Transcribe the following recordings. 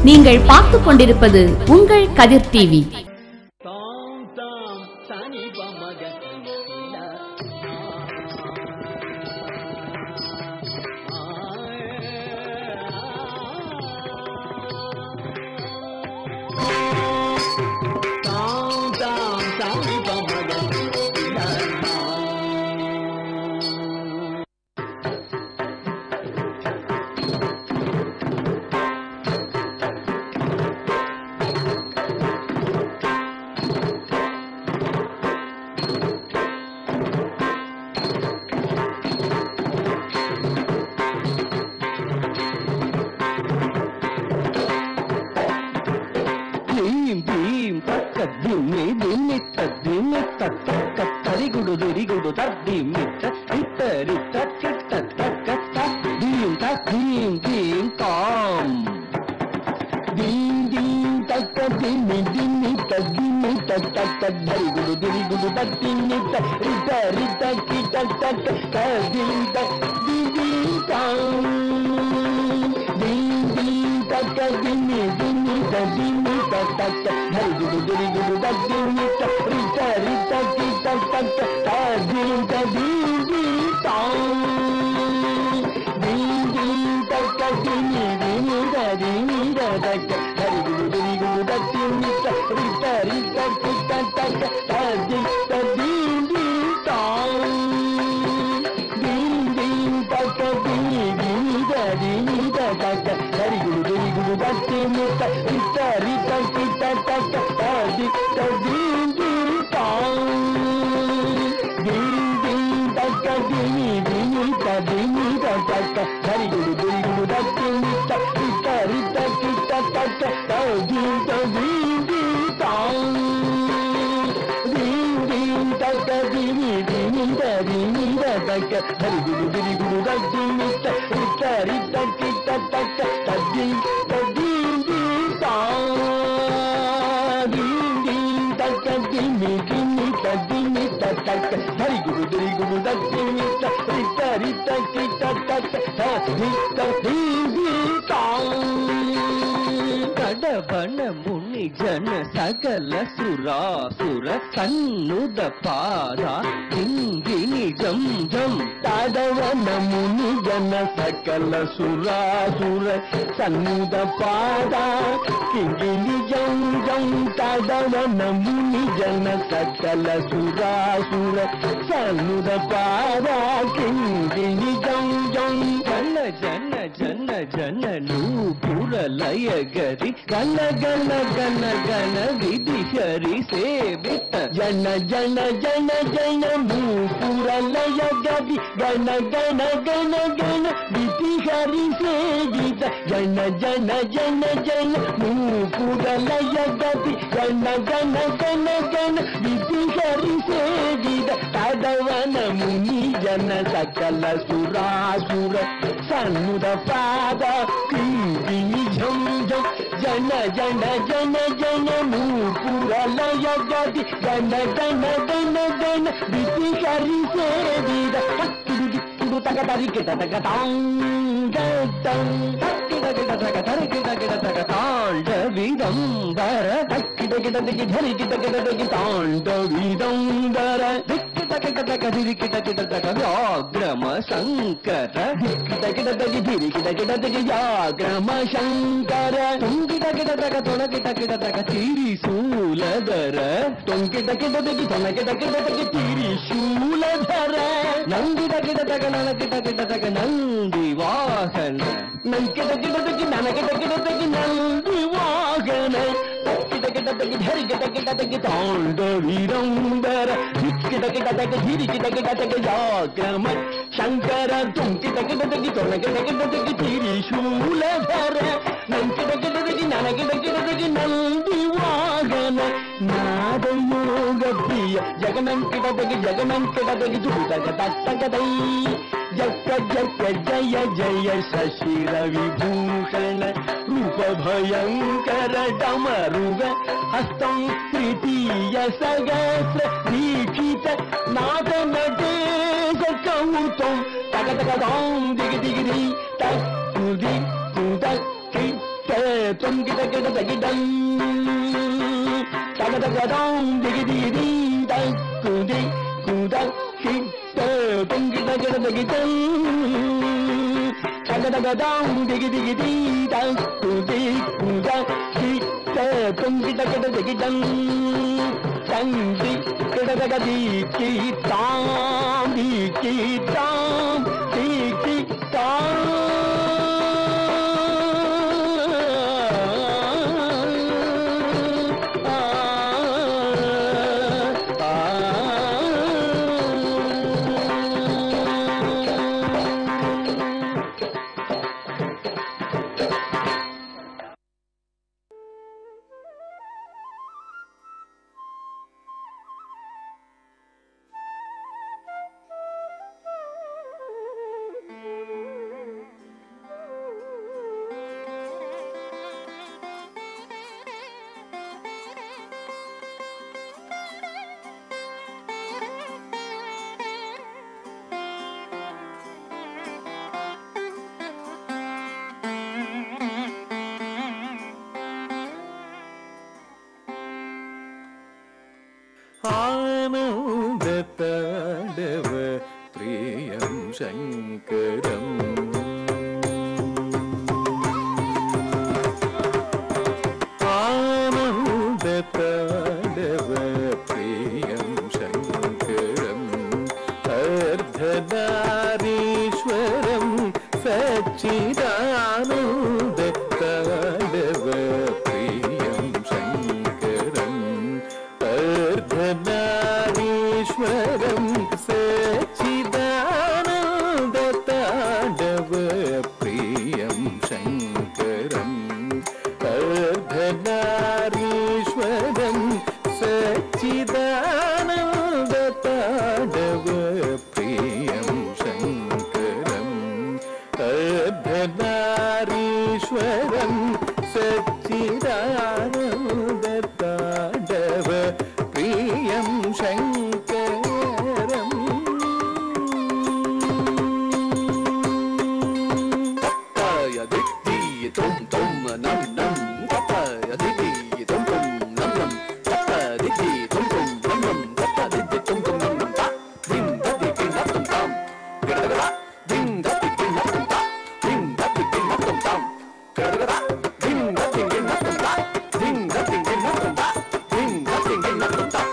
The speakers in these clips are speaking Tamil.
நீங்கள் பார்த்துக் கொண்டிருப்பது உங்கள் கதிர் டிவி தாம் தாம் சனி பமக தாம் தாம் சனி பமக భీం భీం తక్క దిమ్మి దిమ్మి దిమ్మి తక్క తరిగుడు దిరిగుడు తద్దిమ్మిట్ట రిత్త రిత్త కిట్ట తక్క దీం తక్ దీం దీం తాం దీం దీం తక్క దిమ్మి దిమ్మి తద్దిమ్మి తక్క దరిగుడు దిరిగుడు తద్దిమ్మి రిత రిత కిట్ట తక్క తద్దిం తక్ దీం తాం దీం దీం తక్క దిమ్మి దిమ్మి తద్దిమ్మి తక్క దరిగుడు దిరిగుడు తద్దిమ్మి రిత రిత కిట్ట తక్క తద్దిం తద్దిం దీం తాం దీం దీం తక్క దిమ్మి దిమ్మి తద్దిమ్మి తక్క దరిగుడు దిరిగుడు తద్దిమ్మి రిత రిత కిట్ట తక్క తద్దిం తద్దిం దీం తాం దీం దీం తక్క దిమ్మి దిమ్మి తద్దిమ్మి తక్క దరిగుడు దిరిగుడు తద్దిమ్మి రిత రిత కిట్ట తక్క తద్దిం తద్దిం దీం తాం దీం దీం తక్క దిమ్మి దిమ్మి తద్దిమ్మి తక్క దరిగుడు దిరిగుడు తద్దిమ్మి రిత రిత కిట్ట తక్క తద్దిం తద్దిం దీం తాం దీం దీం తక్క దిమి దిమి దిమి తక్క హరిగుడు దిరిగుడు దద్దిమి రిత రిత కిట్ట తక్క తద్దిం తద్దిం దీం తాం దీం దీం తక్క దిమి దిమి తద్దిమి తక్క హరిగుడు దిరిగుడు దద్దిమి రిత రిత కిట్ట తక్క తద్దిం తద్దిం దీం తాం கடவன முனி ஜன சகல சுராசுர சன்னுத பாரா கிங்கினி ஜம் ஜம் தடவன முனி ஜன சகல சுராசுர சன்னுத பாரா கிங்கினி ஜம் ஜம் தடவன முனி ஜன சகல சுராசுர சன்னுத பாரா கிங்கினி ஜம் ஜம் ஜன ஜன ஜன ஜன நூபுர லய ಗರಿ ಗಣ ಗಣ ಗಣ ಗಣ ವಿಧಿ ಹರಿ ಸೇವಿತ ಜನ ಜನ ಜನ ಜನ ಮೂಪುರ ಲಯ ಗರಿ ಗಣ ಗಣ ಗಣ ಗಣ ವಿಧಿ ಹರಿ ಸೇವಿತ ಜನ ಜನ ಜನ ಜನ ಮೂಪುರ ಲಯ ಗರಿ ಗಣ ಗಣ ಗಣ ಗಣ ವಿಧಿ ಹರಿ ಸೇವಿತ ತದವನ ಮುನಿ ಜನ ಸಕಲ ಸುರಾಸುರ ಸನ್ನುದ ಪಾದ ಕಿಂಕಿಣಿ ಝಂ ಝಂ ಜನ ಜನ ಜನ ಜನ ನೂಪುರ ಲಯ ಗದಿ ಗಣ ಗಣ ಗಣ ಗಣ ಬಿಸಿ ಕರಿ ಸೇರಿದ ಹತ್ತಿದು ದಿಕ್ಕುದು ತಗ ತರಿ ಗಿಡ ತಗ ತಾಂಗ ತಕ್ಕಿದ ಗಿಡ ತಗ ತರಿ ಗಿಡ ಗಿಡ ತಗ ತಾಂಡ ವಿದಂಬರ ತಕ್ಕಿದ ಗಿಡ ತೆಗಿ ಧರಿ ಗಿಡ ಗಿಡ ತೆಗಿ ತಾಂಡ ವಿದಂಬರ ದಿಕ್ಕಿದ ಗಿಡ ತಗ ಧಿರಿ ಗಿಡ ಗಿಡ ತಗ ವ್ಯಾಗ್ರಮ ಶಂಕರ ದಿಕ್ಕಿದ ಗಿಡ ತೆಗಿ ಧಿರಿ ಗಿಡ ಗಿಡ ತೆಗಿ ವ್ಯಾಗ್ರಮ ಶಂಕರ ತುಂಗಿದ ಗಿಡ ತಗ ತೊಣಗಿದ ಗಿಡ ತಗ ತೀರಿಸೂಲದರ ತೊಂಗಿದ ಗಿಡ ತೆಗಿ ತೊಣಗಿದ ಗಿಡ ತೆಗಿ ತೀರಿಶೂಲಧರ ನಂದಿದ ಗಿಡ ತಗ ನನಗಿದ ಗಿಡ ತಗ ನಂದಿ ವಾಹನ ನಂಕಿದ ಗಿಡ ತೆಗಿ ನನಗಿದ ಗಿಡ ತೆಗಿ ನಂದಿ ವಾಹನ ತಕ್ಕಿದ ಗಿಡ ತೆಗಿ ಧರಿ ಗಿಡ ಗಿಡ ತೆಗಿ ತಾಂಡ ವೀರಂಬರ ಹಿಕ್ಕಿದ ಗಿಡ ತೆಗಿ ಹಿರಿ ಗಿಡ ಗಿಡ ತೆಗಿ ಯಾಕ್ರಮ ಶಂಕರ ತುಂಕಿದ ಗಿಡ ತೆಗಿ ತೊಣಗಿದ ಗಿಡ ತೆಗಿ ತೀರಿಶೂಲಧರ ನಂಕಿದ ಗಿಡ ತೆಗಿ ನನಗಿದ ಗಿಡ ತೆಗಿ ನಂದಿ ವಾಹನ ನಾದ ಯೋಗ ಪ್ರಿಯ ಜಗನಂಕಿಡ ತೆಗಿ ಜಗನಂಕಿಡ ತೆಗಿ ದುಡಿದಗ ತಟ್ಟಗದೈ ಜಕ್ಕ ಜಕ್ಕ ಜಯ ಜಯ ಶಶಿ ರವಿಭೂಷಣ ರೂಪ ಭಯಂಕರ ಡಮರುಗ ಹಸ್ತಂ ತೃತೀಯ ಸಹಸ್ರ ದೀಕ್ಷಿತ ನಾದ ನಟೇಶ ಕೌತಂ ತಗ ತಗ ದಾಂ ದಿಗಿ ದಿಗಿ ದಿ ತಕ್ ತುದಿ ತುದ ಕಿಟ್ಟ தொங்கிட கிட தகிடம் தகதகடம் திகி திகி தீ குதி குத கிட்ட தொங்கிட கிட தகிடம் தகதகடம் திகி திகி தீ குதி குத கிட்ட தொங்கிட கிட தகிடம் தங்கி கிடதக தீக்கி தாம் தீக்கி தாம் தீக்கி ആനന്ദത്താടവ പ്രിയം ശങ്കരം ആനന്ദത്താടവ പ്രിയം ശങ്കരം അർദ്ധനാരീശ്വരം സച്ചിദാനന്ദത്താടവ പ്രിയം ശങ്കരം അർദ്ധനാരീശ്വരം സച്ചിദാനന്ദതാണ്ഡവ പ്രിയം ശങ്കരം അർദ്ധനാരീശ്വരം സച്ചിദാനന്ദതാണ്ഡവ പ്രിയം ശങ്കരം അർദ്ധനാരീശ്വരം സച്ചിദാനന്ദതാണ്ഡവ പ്രിയം ശങ്കരം തത്തായ ദിത്തി തും തും നം നം തത്തായ ദിത്തി തും തും നം നം തത്ത ദിത്തി തും തും നം നം തത്ത ദിത്തി തും തും നം നം ത ദിം ദത്തി കിം ദത്തും താം ഗടഗട ദിം ദത്തി കിം ദത്തും ത ദിം ദത്തി കിം ദത്തും താം ഗടഗട ദിം ദത്തി കിം ദത്തും ത ദിം ദത്തി കിം ദത്തും ത ദിം ദത്തി കിം ദത്തും ത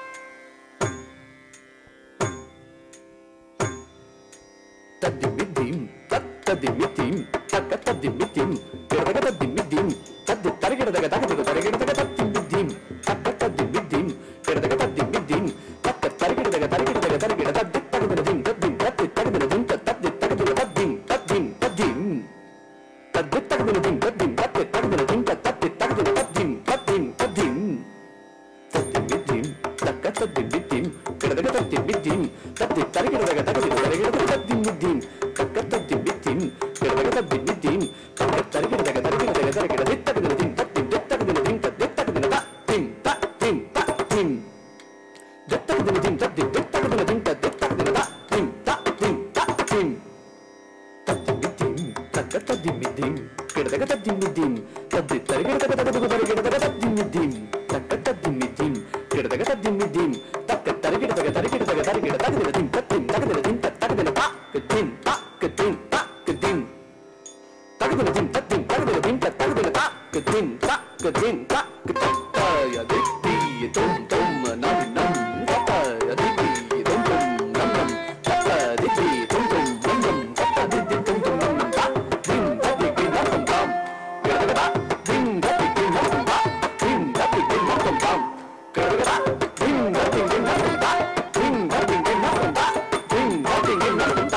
തദ്ദിമിദ്ദിം തത്തദ്ദിമിദ്ദിം തക്കത്തദ്ദിമിദ്ദിം കിടതകതദ്ദിമിദ്ദിം തദ്ദി തരകിടതക തകതക തരകിടതക തദ്ദിമിദ്ദിം തക്കത്തദ്ദിമിദ്ദിം കിടതക തദ്ദിമിദ്ദിം തക്ക തരകിടതക തരകിടതക തരകിട തദ്ദി തകതിനദിം തദ്ദിം തദ്ദി തകതിനദിം തദ്ദി തകതിന തദ്ദിം തദ്ദിം തദ്ദിം തദ്ദി തകതിനദിം തദ്ദിം തദ്ദി തകതിനദിം തദ്ദി തകതിന തദ്ദിം തദ്ദിം തദ്ദിം തദ്ദിമിദ്ദിം തക്കത്തദ്ദിമിദ്ദിം കിടതക തദ്ദിമിദ്ദിം തദ്ദി തരകിടതക തകതിന തരകിടതക തദ്ദിമിദ്ദിം തക്കത്തദ്ദിമിദ്ദിം കിടതക തദ്ദിമിദ്ദിം തക്ക തരകിടതക തരകിടതക തരകിട ദിത്തകതിനദിം തദ്ദിം ദിത്തകതിനദിം തദ്ദി തകതിന തദ്ദിം തദ്ദിം തദ്ദിം ദിത്തകതിനദിം തദ്ദിം ദിത്തകതിനദിം തദ്ദി തകതിന തദ്ദിം തദ്ദിം തദ്ദിം തദ്ദിമിദ്ദിം തക്കത്തദ്ദിമിദ്ദിം കിടതക തദ്ദിമിദ്ദിം തദ്ദി തരകിടതക തകതക തരകിടതക തദ്ദിമിദ്ദിം തക്കത്തദ്ദിമിദ്ദിം കിടതക തദ്ദിമിദ്ദിം തക്ക തരകിടതക തരകിടതക തരകിട തകതിനദിം തദ്ദിം തകതിനദിം തത്തകതിന തദ്ദിം തദ്ദിം തദ്ദിം തകതിനദിം തദ്ദിം തകതിനദിം തത്തകതിന തദ്ദിം തദ്ദിം തത്തായ ദിത്തി തും തും നം നം തത്തായ ദിത്തി തും തും നം നം തത്ത ദിത്തി തും തും നം നം തത്ത ദിത്തി തും തും നം നം ത ദിം ദത്തി കിം നം താം ഗടഗട ദിം ദത്തി കിം നം ത ദിം ദത്തി കിം നം താം ഗടഗട ദിം ദത്തി കിം നം ത ദിം ദത്തി കിം നം ത ദിം ദത്തി കിം നം ത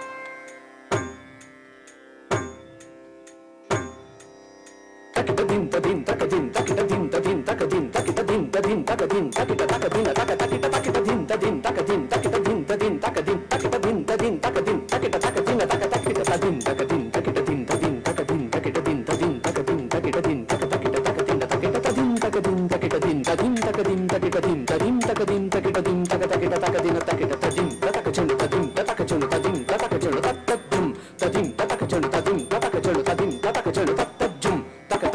takitadim tadim takadim takitadim tadim takadim takitadim tadim takadim takita takadim taka takita takitadim tadim takadim takitadim tadim takadim takitadim tadim takadim takita takadim taka takita tadim takadim takitadim tadim takadim takitadim tadim takadim takitadim taka takita takadim takita tadim takadim takitadim tadim takadim takitadim tadim takadim takitadim taka takita takadim takita tadim takachun tadim takachun tadim takachun tadim tadim takachun tadim takachun tadim takachun tadim takajun tatajum taka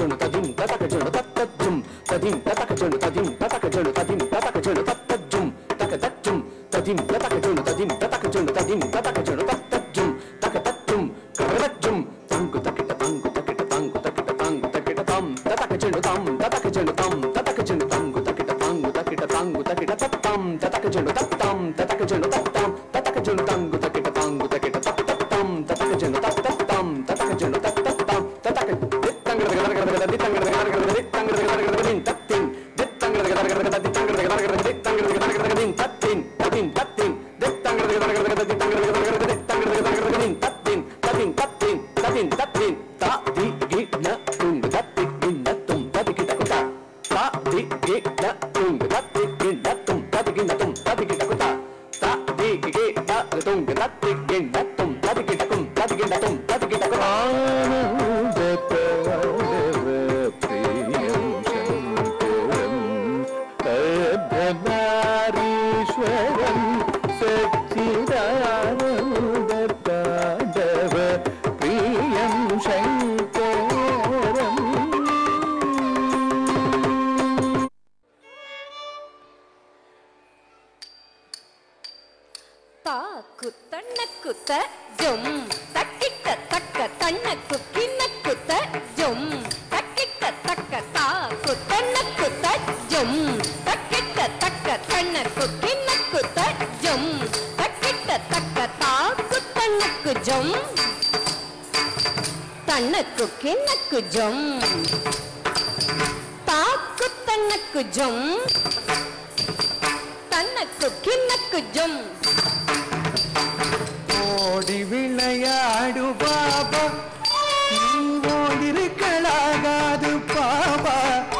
జను తదిం తతక జను తత్తజ్జుం తదిం తతక జను తదిం తతక జను తదిం తతక జను తత్తజ్జుం తక తజ్జుం తదిం తతక జను తదిం తతక జను తదిం తతక జను తత్తజ్జుం తక తజ్జుం కరదజ్జుం తంగు తకిట తంగు తకిట తంగు తకిట తంగు తకిట తం తతక జను తం తతక జను తం తతక జను తంగు తకిట తంగు తకిట తంగు తకిట తత్తం తతక జను తత్తం తతక జను తత్తం తతక జను తంగు తకిట తంగు తకిట తత్తం తతక జను తత్తం తతక జను తత్తం తతక దిత్తంగడ గదగడ గదగడ దిత్తంగడ గదగడ గదగడ దిత్తంగడ గదగడ గదగడ దిన్ తత్తిన్ దిత్తంగడ గదగడ గదగడ దిత్తంగడ గదగడ గదగడ దిత్తంగడ గదగడ గదగడ దిన్ తత్తిన్ తతిన్ తత్తిన్ దిత్తంగడ గదగడ గదగడ దిత్తంగడ గదగడ గదగడ దిత్తంగడ గదగడ గదగడ దిన్ తత్తిన్ తతిన్ తత్తిన్ తతిన్ తత్తిన్ తా ది గి న తుంగ్ తత్తి గిన్ నత్తుం తతి గిట కుత తా ది గి న తుంగ్ తత్తి గిన్ నత్తుం తతి గిన్ నత్తుం తతి గిట కుత తా ది గి న తుంగ్ తత్తి గిన్ నత్తుం తతి గిట కుం తతి గిన్ నత్తుం తతి గిట కుత ീശ്വരൻ സച്ചിദാനന്ദ പ്രിയം ശങ്കരം ತಾಕು ತಣ್ಣಕ್ಕುತ್ತ ಜೊಂ ತಕ್ಕಿಟ್ಟ ತಕ್ಕ ತಣ್ಣಕ್ಕು ಕಿನ್ನಕ್ಕುತ್ತ ಜೊಂ ತಕ್ಕಿಟ್ಟ ತಕ್ಕ ತಾಕು ತಣ್ಣಕ್ಕುತ್ತ ಜೊಂ ತಕ್ಕಿಟ್ಟ ತಕ್ಕ ತಣ್ಣಕ್ಕು ಕಿನ್ನಕ್ಕುತ್ತ ಜೊಂ ತಕ್ಕಿಟ್ಟ ತಕ್ಕ ತಾಕು ತಣ್ಣಕ್ಕು ಜೊಂ ತಣ್ಣಕ್ಕು ಕಿನ್ನಕ್ಕು ಜೊಂ ತಾಕು ತಣ್ಣಕ್ಕು ಜೊಂ தன்னக்கு கிண்ணக்கு ஜும் ஓடி விளையாடு பாபா நீ ஓடிருக்கலாகாது பாபா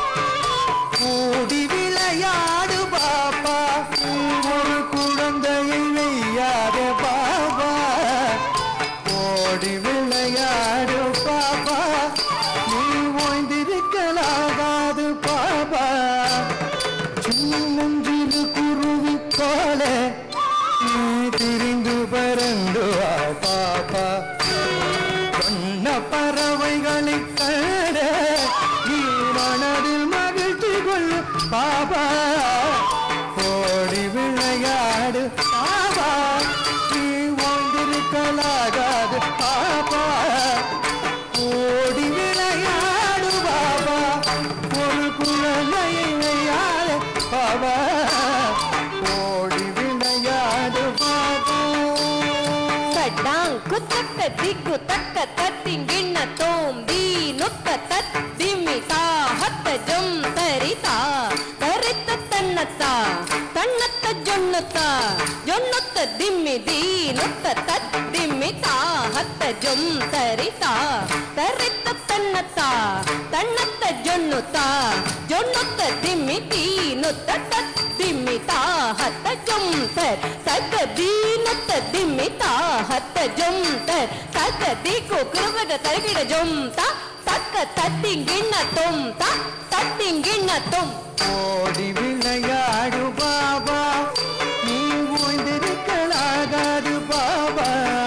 ஓடி விளையாடு பாபா நீ ஒரு குழந்தையை வெய்யாத பாபா ஓடி விளையாடு பாபா நீ ஓய்ந்திருக்கலாகாது பாபா சின்னஞ்சிறு குருவி போல நீ திரிந்து பறந்து வா பாப்பா கண்ண பறவைகளை கட நீ மனதில் மகிழ்ச்சி கொள்ளு பாபா ஓடி விளையாடு பாபா நீ வாழ்ந்திருக்கலாகாது பாபா ஓடி விளையாடு பாபா ஒரு குழந்தையை வையாத பாபா ஓடி விளையாடு பாபா சடாங் குத்தக்க திக்கு தக்க தத்திங்கிண்ண தோம் தீ நுத்த தத் திமிதா ஹத்த ஜொம் தரிதா தரித்த தன்னத்தா தன்னத்த ஜொன்னுத்தா ஜொன்னுத்த திம்மி தீ நுத்த தத் திமிதா ஹத்த ஜொம் தரிதா தரித்த தன்னத்தா தன்னத்த ஜொன்னுத்தா ஜொன்னுத்த திம்மி தீ நுத்த தத் திமிதா ஹத்த ஜொம் தர் சக தீனத்த திமிதா ஹத்த ஜொம் தர் சக தீக்கு குருவக தரகிட ஜொம் தா தக்க தத்திங்கிண்ண தொம் தா தத்திங்கிண்ண தொம் ஓடி விளையாடு பாபா நீ ஓய்ந்திருக்கலாகாது பாபா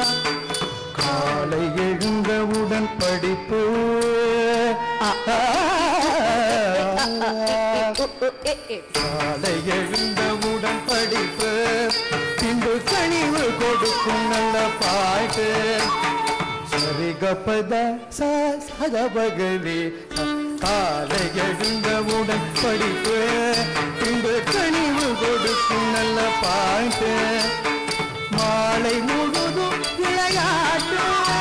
காலை எழுந்தவுடன் படிப்பு காலை எழுந்தவுடன் படிப்பு பின்பு கனிவு கொடுக்கும் நல்ல பாட்டு சரிகப்பத சதபகலி காலை எழுந்தவுடன் படிப்பு பின்பு கனிவு கொடுக்கும் நல்ல பாட்டு மாலை முழுதும் விளையாட்டு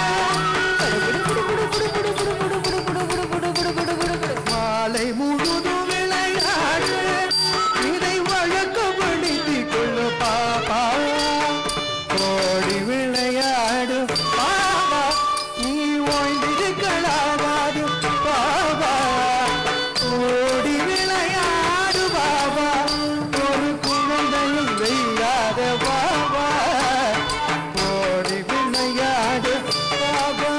மாலை முழுதும் விளையாடு இதை வழக்கப்படுத்திக் கொள்ளு பாப்பா ஓடி விளையாடு பாபா நீ ஓய்ந்திருக்கலாகாது பாபா ஓடி விளையாடு பாபா ஒரு குழந்தையை வெய்யாத பாபா ஓடி விளையாடு பாபா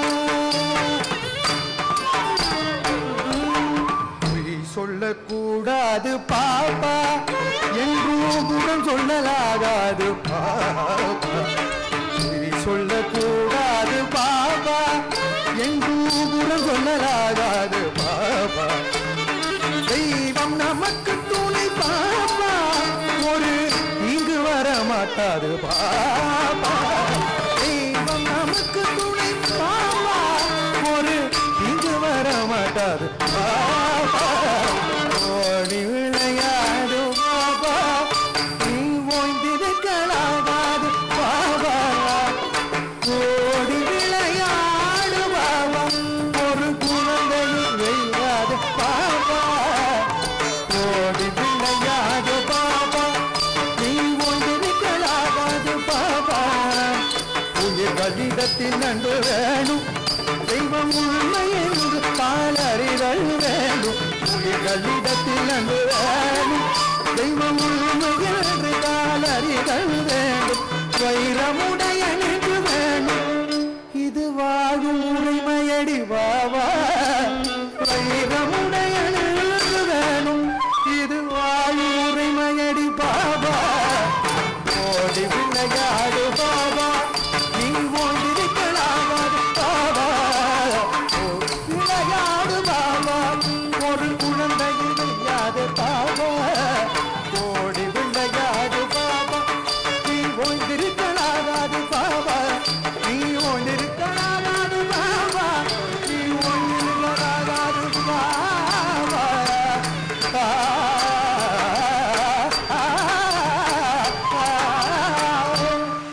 பொய் சொல்லக்கூடாது பாப்பா என்றும் புறம் சொல்லலாகாது பாப்பா பொய் சொல்லக்கூடாது பாப்பா என்றும் புறம் சொல்லலாகாது பாப்பா மாட்டாது பாபா தெய்வம் நமக்கு துணை பாபா ஒரு இங்கு வர மாட்டாது பாபா ஓடி விளையாடு பாபா நீ ஓய்ந்திருக்கலாகாது பாபா ஓடி விளையாடு பாபா ஒரு குழந்தையும் வெய்யாது பாபா ஓடி விளையாடு பாபா நீ ஒன்றிருக்கலாகாது பாபா உயிர் கடிதத்தில் நன்று வேணும் தெய்வம் உண்மை என்று பாலறிதல் வேண்டும் உயிர் கடிதத்தில் நன்று வேணும் தெய்வம் உண்மை என்று பாலறிதல் வேண்டும் வைரமுடைய நின்று வேணும் இது வாழும் உரிமையடி வாவா வைரமுடைய நின்று வேணும் இது வாழும் உரிமையடி பாபா ஓடி விளையாடு பாபா நீ ஓடிருக்கலாகாது பாபா ஓ, விளையாடு பாபா ஒரு குழந்தை விளையாது பாபா ஓடி விளையாடு பாபா நீ ஓய்ந்திருக்கலாகாது பாபா நீ ஓய்ந்திருக்கலாகாது பாபா நீ ஓய்ந்திருக்கலாகாது பாபா ஆ, ஆ, ஆ, ஆ.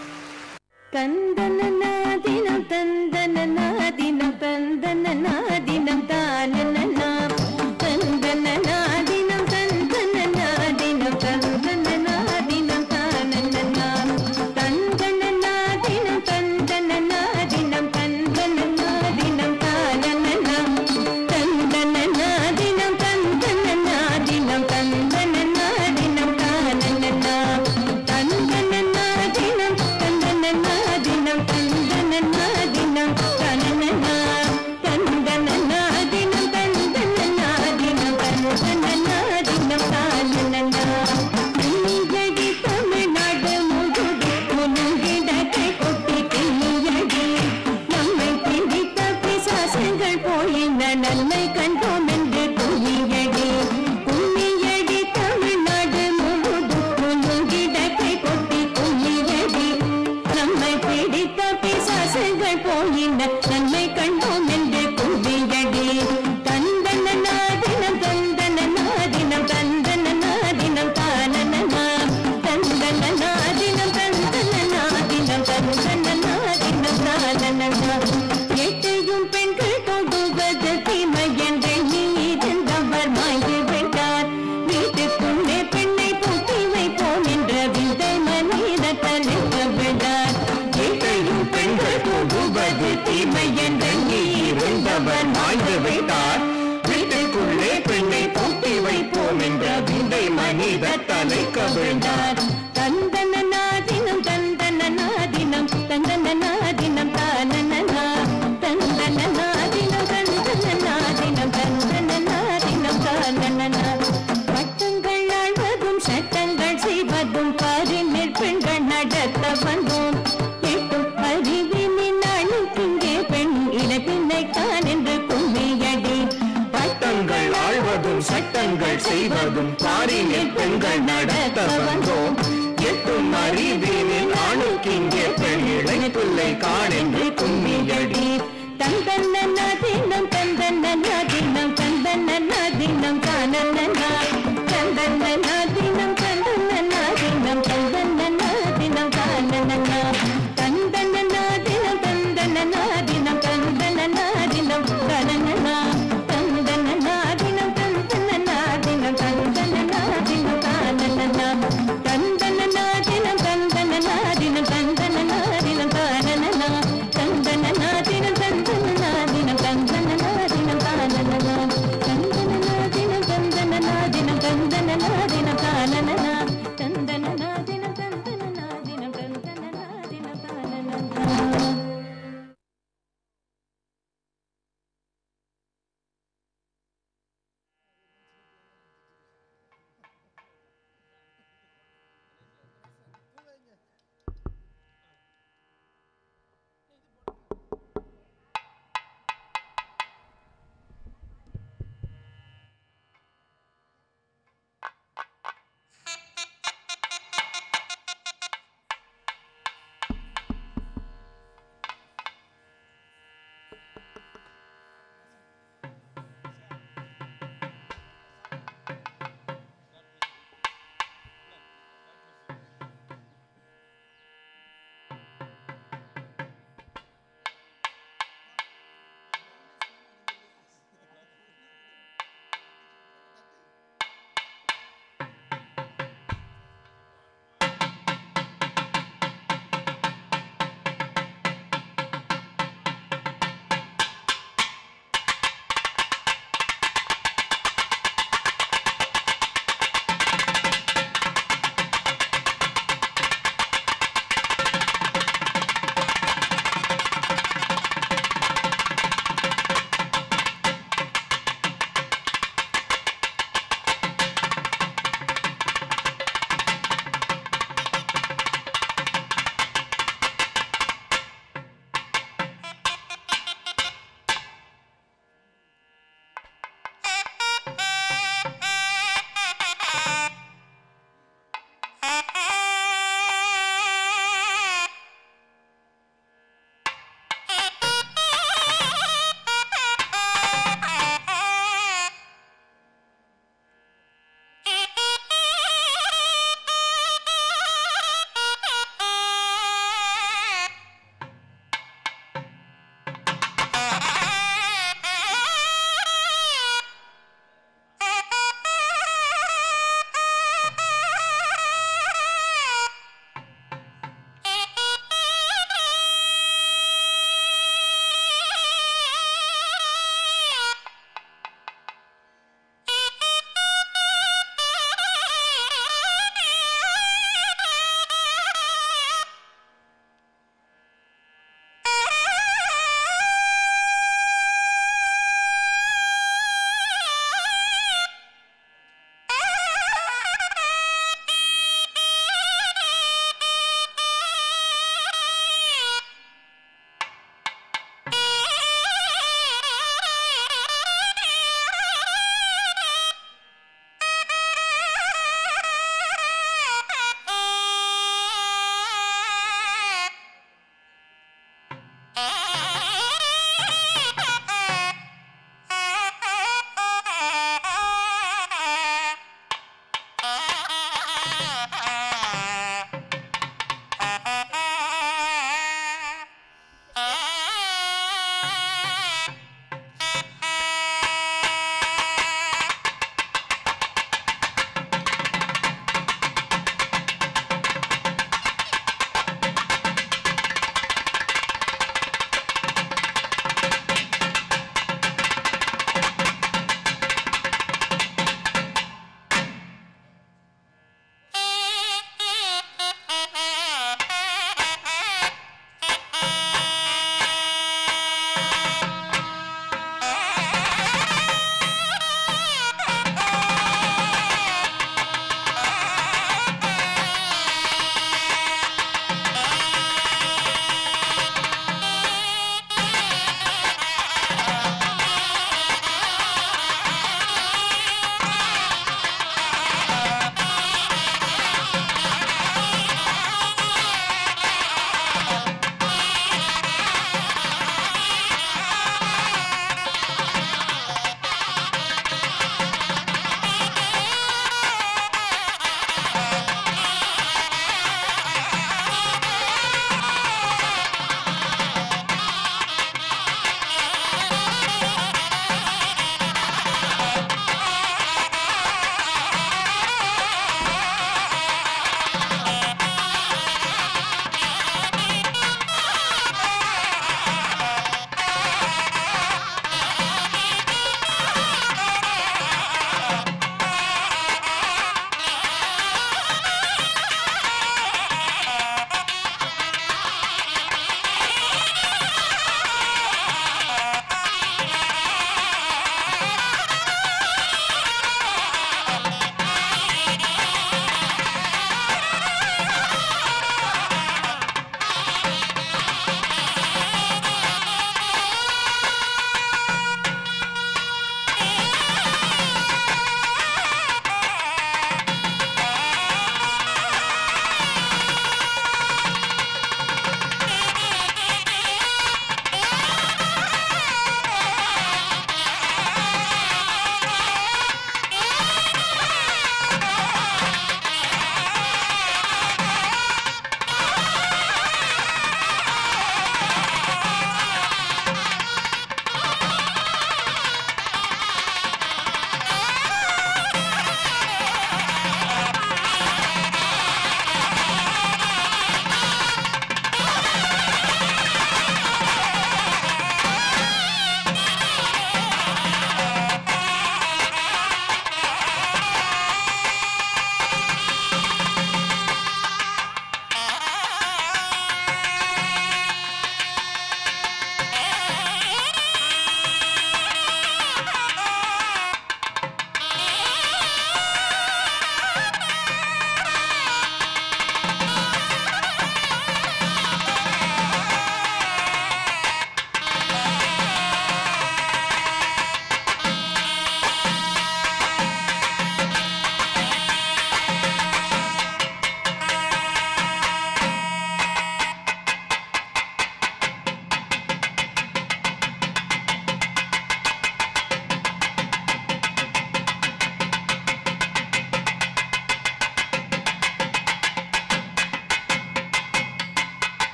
தந்தனநாதினம் தந்தனநாதினம் தந்தனநாதினம் தானனனாம் தந்தனநாதினம் தந்தனநாதினம் தந்தனநாதினம் தானனனாம் தந்தனநாதினம் தந்தனநாதினம் தந்தனநாதினம் தானனனாம் தந்தனநாதினம் தந்தனநாதினம் தந்தனநாதினம் தானனனாம் தந்தனநாதினம் தந்தனநாதினம் தந்தனநாதினம் தானனனாம் தந்தனநாதினம் தந்தனநாதினம் தந்தனநாதினம் தானனனாம் நீயடி தமிழ்நாடு முழுது முழுகிடத்தை கொட்டி கிளியடி நம்மை பிடித்த பிசாசுகள் போயின நன்மை கண்டோம் என்று கும்மியடி கும்மியடி தமிழ்நாடு முழுது முழுகிடத்தை கொட்டி கும்மியடி நம்மை பிடித்த பிசாசுகள் போயின நன்மை கண்டோம் என்று கும்மியடி தந்தன நாதினம் தந்தன நாதினம் தந்தன நாதினம் தானனனாம் தந்தன நாதினம் தந்தன நாதினம் தந்தன நாதினம் தானனனாம் எட்டையும் பெண்கள் தொடுவது தீமை என்று நீ இருந்தவர் மாய்ந்து விட்டார் வீட்டுக்குள்ளே பெண்ணை பூட்டி வைப்போம் என்ற விந்தை மனித தலைக்க விடார் எட்டையும் பெண்கள் தொடுவது தீமை என்று நீ இருந்தவர் மாய்ந்து விட்டார் வீட்டுக்குள்ளே பெண்ணை பூட்டி வைப்போம் என்ற விந்தை மனித தலைக்க விடார் தந்தன நாதினம் தந்தன நாதினம் தந்தன நாதினம் தானனனா தந்தன நாதினம் தந்தன நாதினம் தந்தன நாதினம் தானனனா பட்டங்கள் ஆழ்வதும் சட்டங்கள் செய்வதும் பாரினில் பெண்கள் நடத்த வந்தோம் எட்டும் அறிவினின் அணுக்கிங்கே பெண் இனப்பின்னை தான் என்று கும்மியடி பட்டங்கள் ஆழ்வதும் சட்டங்கள் செய்வதும் பாரினில் பெண்கள் நடத்த வந்தோம் எட்டும் அறிவினில் ஆணுக்கிங்கே பெண் இளைப்பிள்ளை காணென்று கும்மியடி தந்தன நதினம் தந்தன நதினம் தந்தன நதினம் காணனா தந்தன நதினம் தந்தன நதினம் தந்தன நதினம் காணனா தந்தன நதினம் தந்தன நதினம் தந்தன நதினம் காணனா தந்தன நதினம் தந்தன நதினம் தந்தன நதினம் காணனா தந்தன நதினம் தந்தன நதினம் தந்தன நதினம் காணனா தந்தன நாதினம் தந்தன நாதினம் தந்தன நாதினம் தானனனா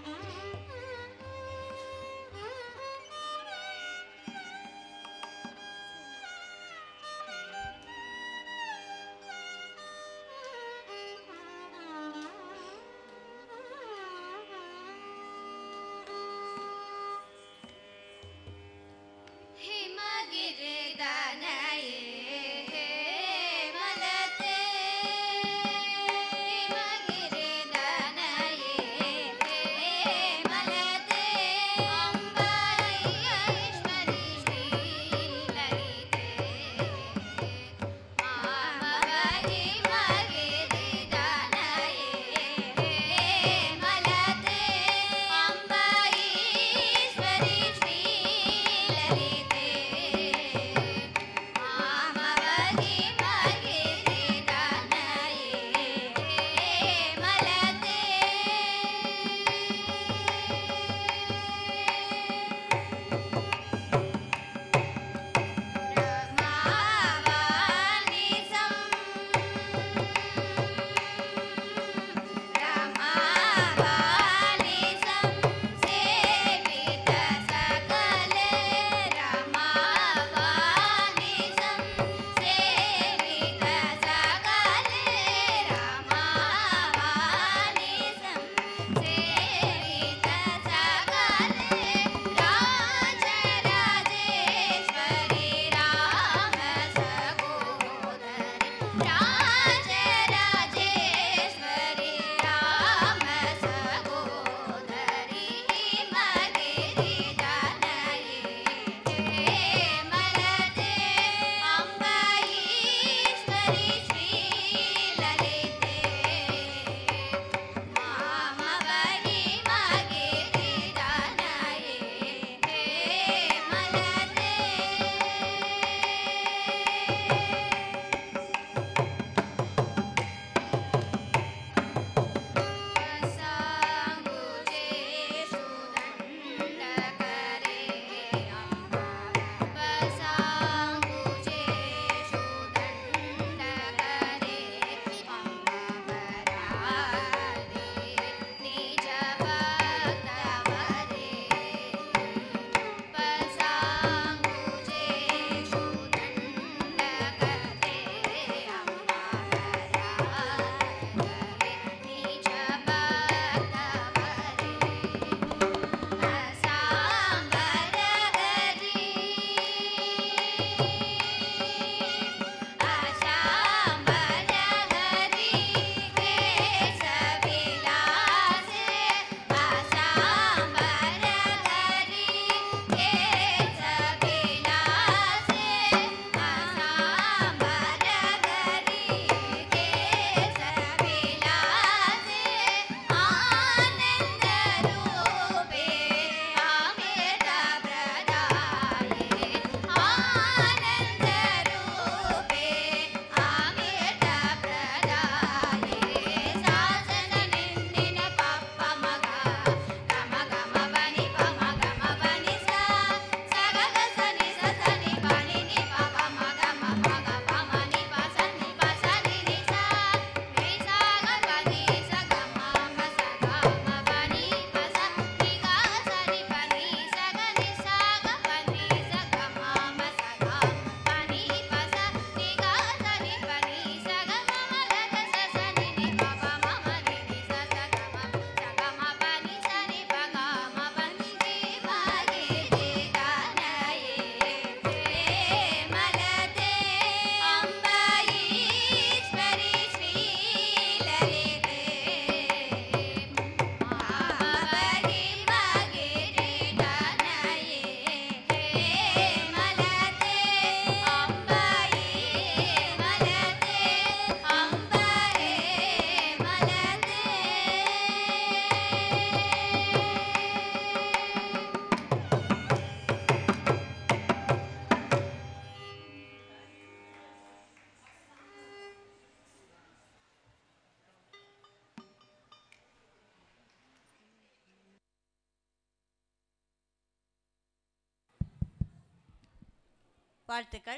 வாழ்த்துக்கள்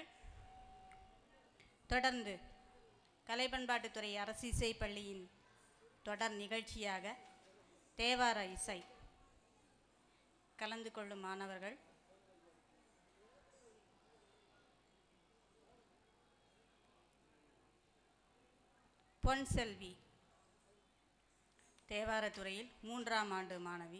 தொடர்ந்து கலை பண்பாட்டுத்துறை அரசு இசை பள்ளியின் தொடர் நிகழ்ச்சியாக தேவார இசை கலந்து கொள்ளும் மாணவர்கள் பொன்செல்வி தேவாரத்துறையில் மூன்றாம் ஆண்டு மாணவி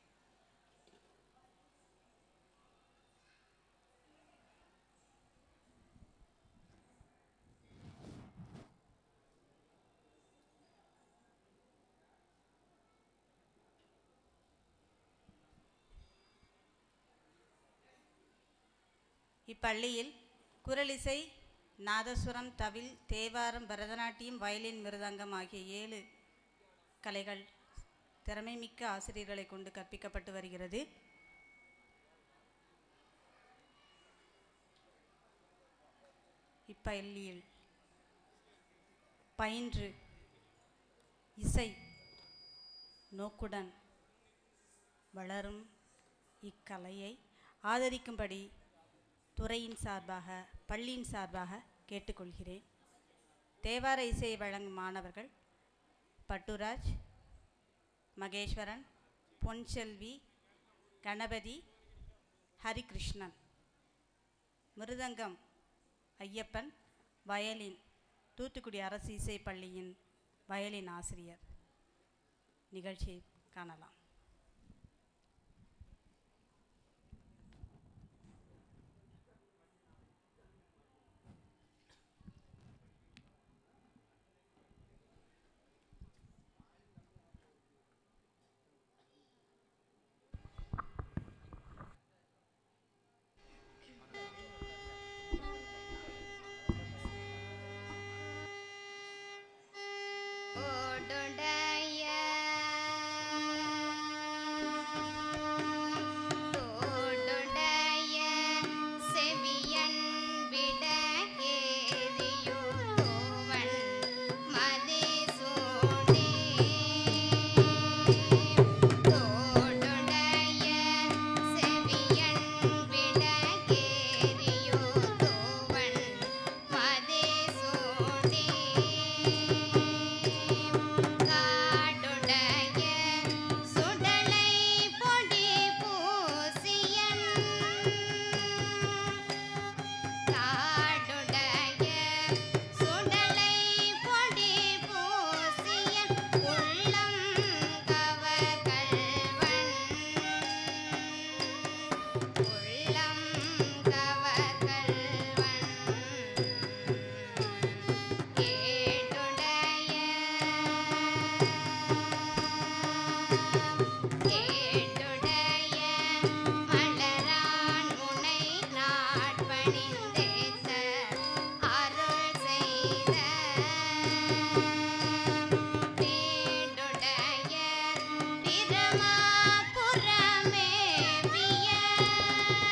இப்பள்ளியில் குரலிசை நாதசுரம் தவில் தேவாரம் பரதநாட்டியம் வயலின் மிருதங்கம் ஆகிய ஏழு கலைகள் திறமைமிக்க ஆசிரியர்களை கொண்டு கற்பிக்கப்பட்டு வருகிறது இப்பள்ளியில் பயின்று இசை நோக்குடன் வளரும் இக்கலையை ஆதரிக்கும்படி துறையின் சார்பாக பள்ளியின் சார்பாக கேட்டுக்கொள்கிறேன் தேவார இசையை வழங்கும் மாணவர்கள் பட்டுராஜ் மகேஸ்வரன் பொன்செல்வி கணபதி ஹரிகிருஷ்ணன் மிருதங்கம் ஐயப்பன் வயலின் தூத்துக்குடி அரசு இசை பள்ளியின் வயலின் ஆசிரியர் நிகழ்ச்சியை காணலாம் ஓடுடைய ஓடுடைய செவியன் விடகேறியோவன் மதிசூடி ஓடுடைய செவியன் விடகேறியோவன் மதிசூடி காடுடைய சுடலை பொடி பூசியன் காடுடைய சுடலை பொடி பூசியன் உள்ளம் கவர் கல்வன் உள்ளம் கவர் கல்வன் கேடுடைய மலரான் உனை நாட்பணிந்தேத்த அருள் செய்த வீடுடைய பிரமாபுரமேவிய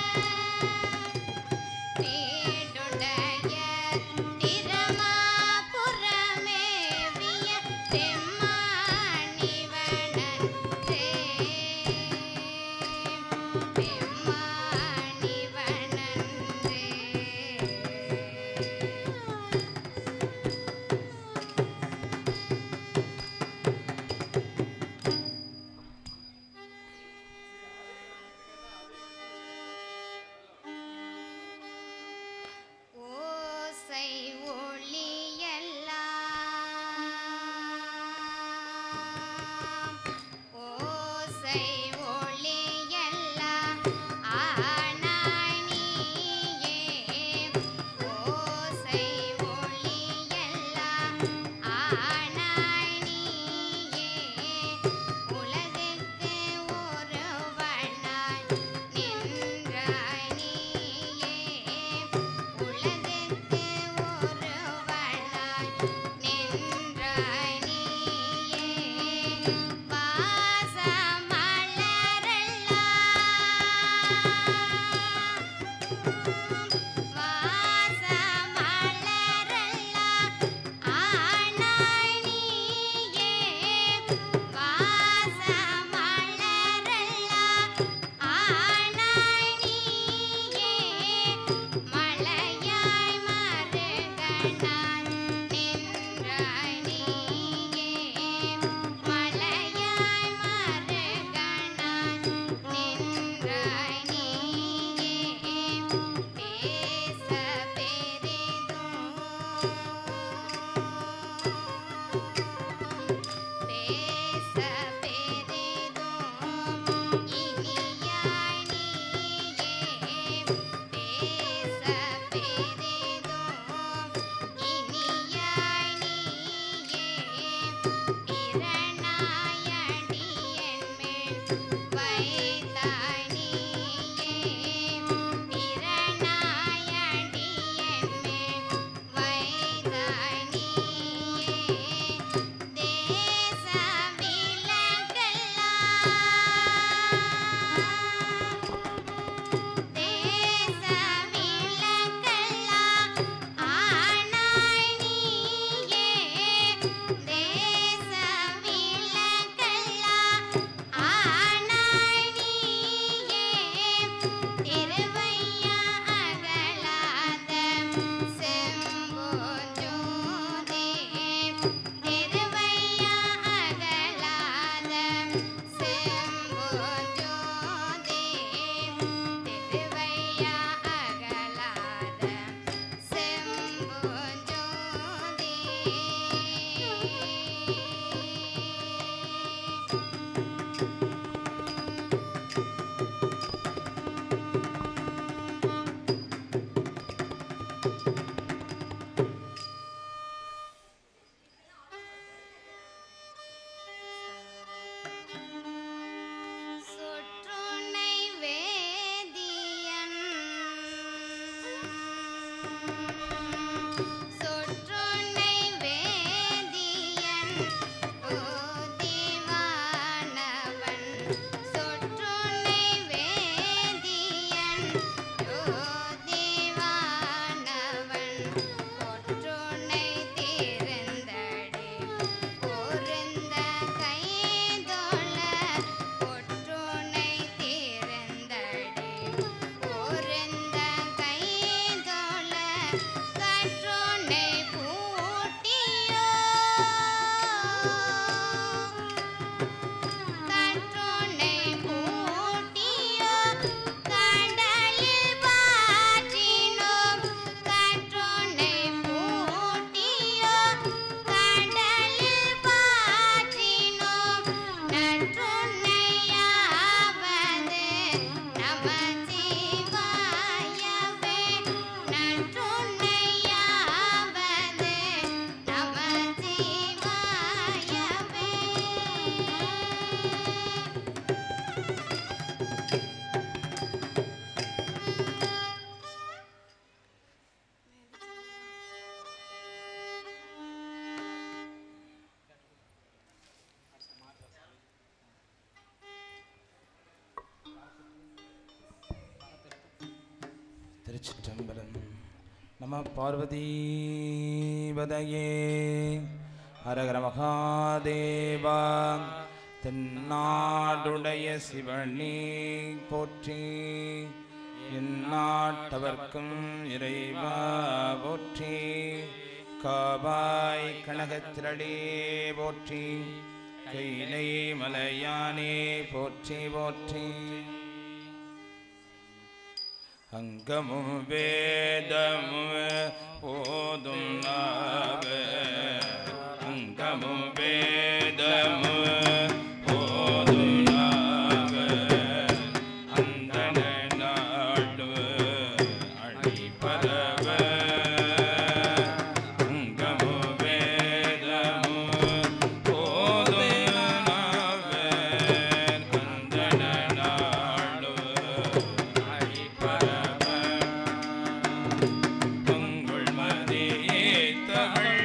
திருச்சிற்றம்பலம் நம பார்வதீபதையே ஹரஹர மகாதேவா தென்னாடுடைய சிவனே போற்றி எந்நாட்டவர்க்கும் இறைவா போற்றி காவாய் கனகத்திரளே போற்றி கைலை மலையானே போற்றி போற்றி அங்கமும் வேதமும் போதும் நாவ அங்கமும் வேதமும் போதும் நாவ அந்தன நாடு அழிப்பதவ அங்கமும் வேதமும் போதும் நாவ அந்தன நாடு பொங்குள் மதியே தமிழ்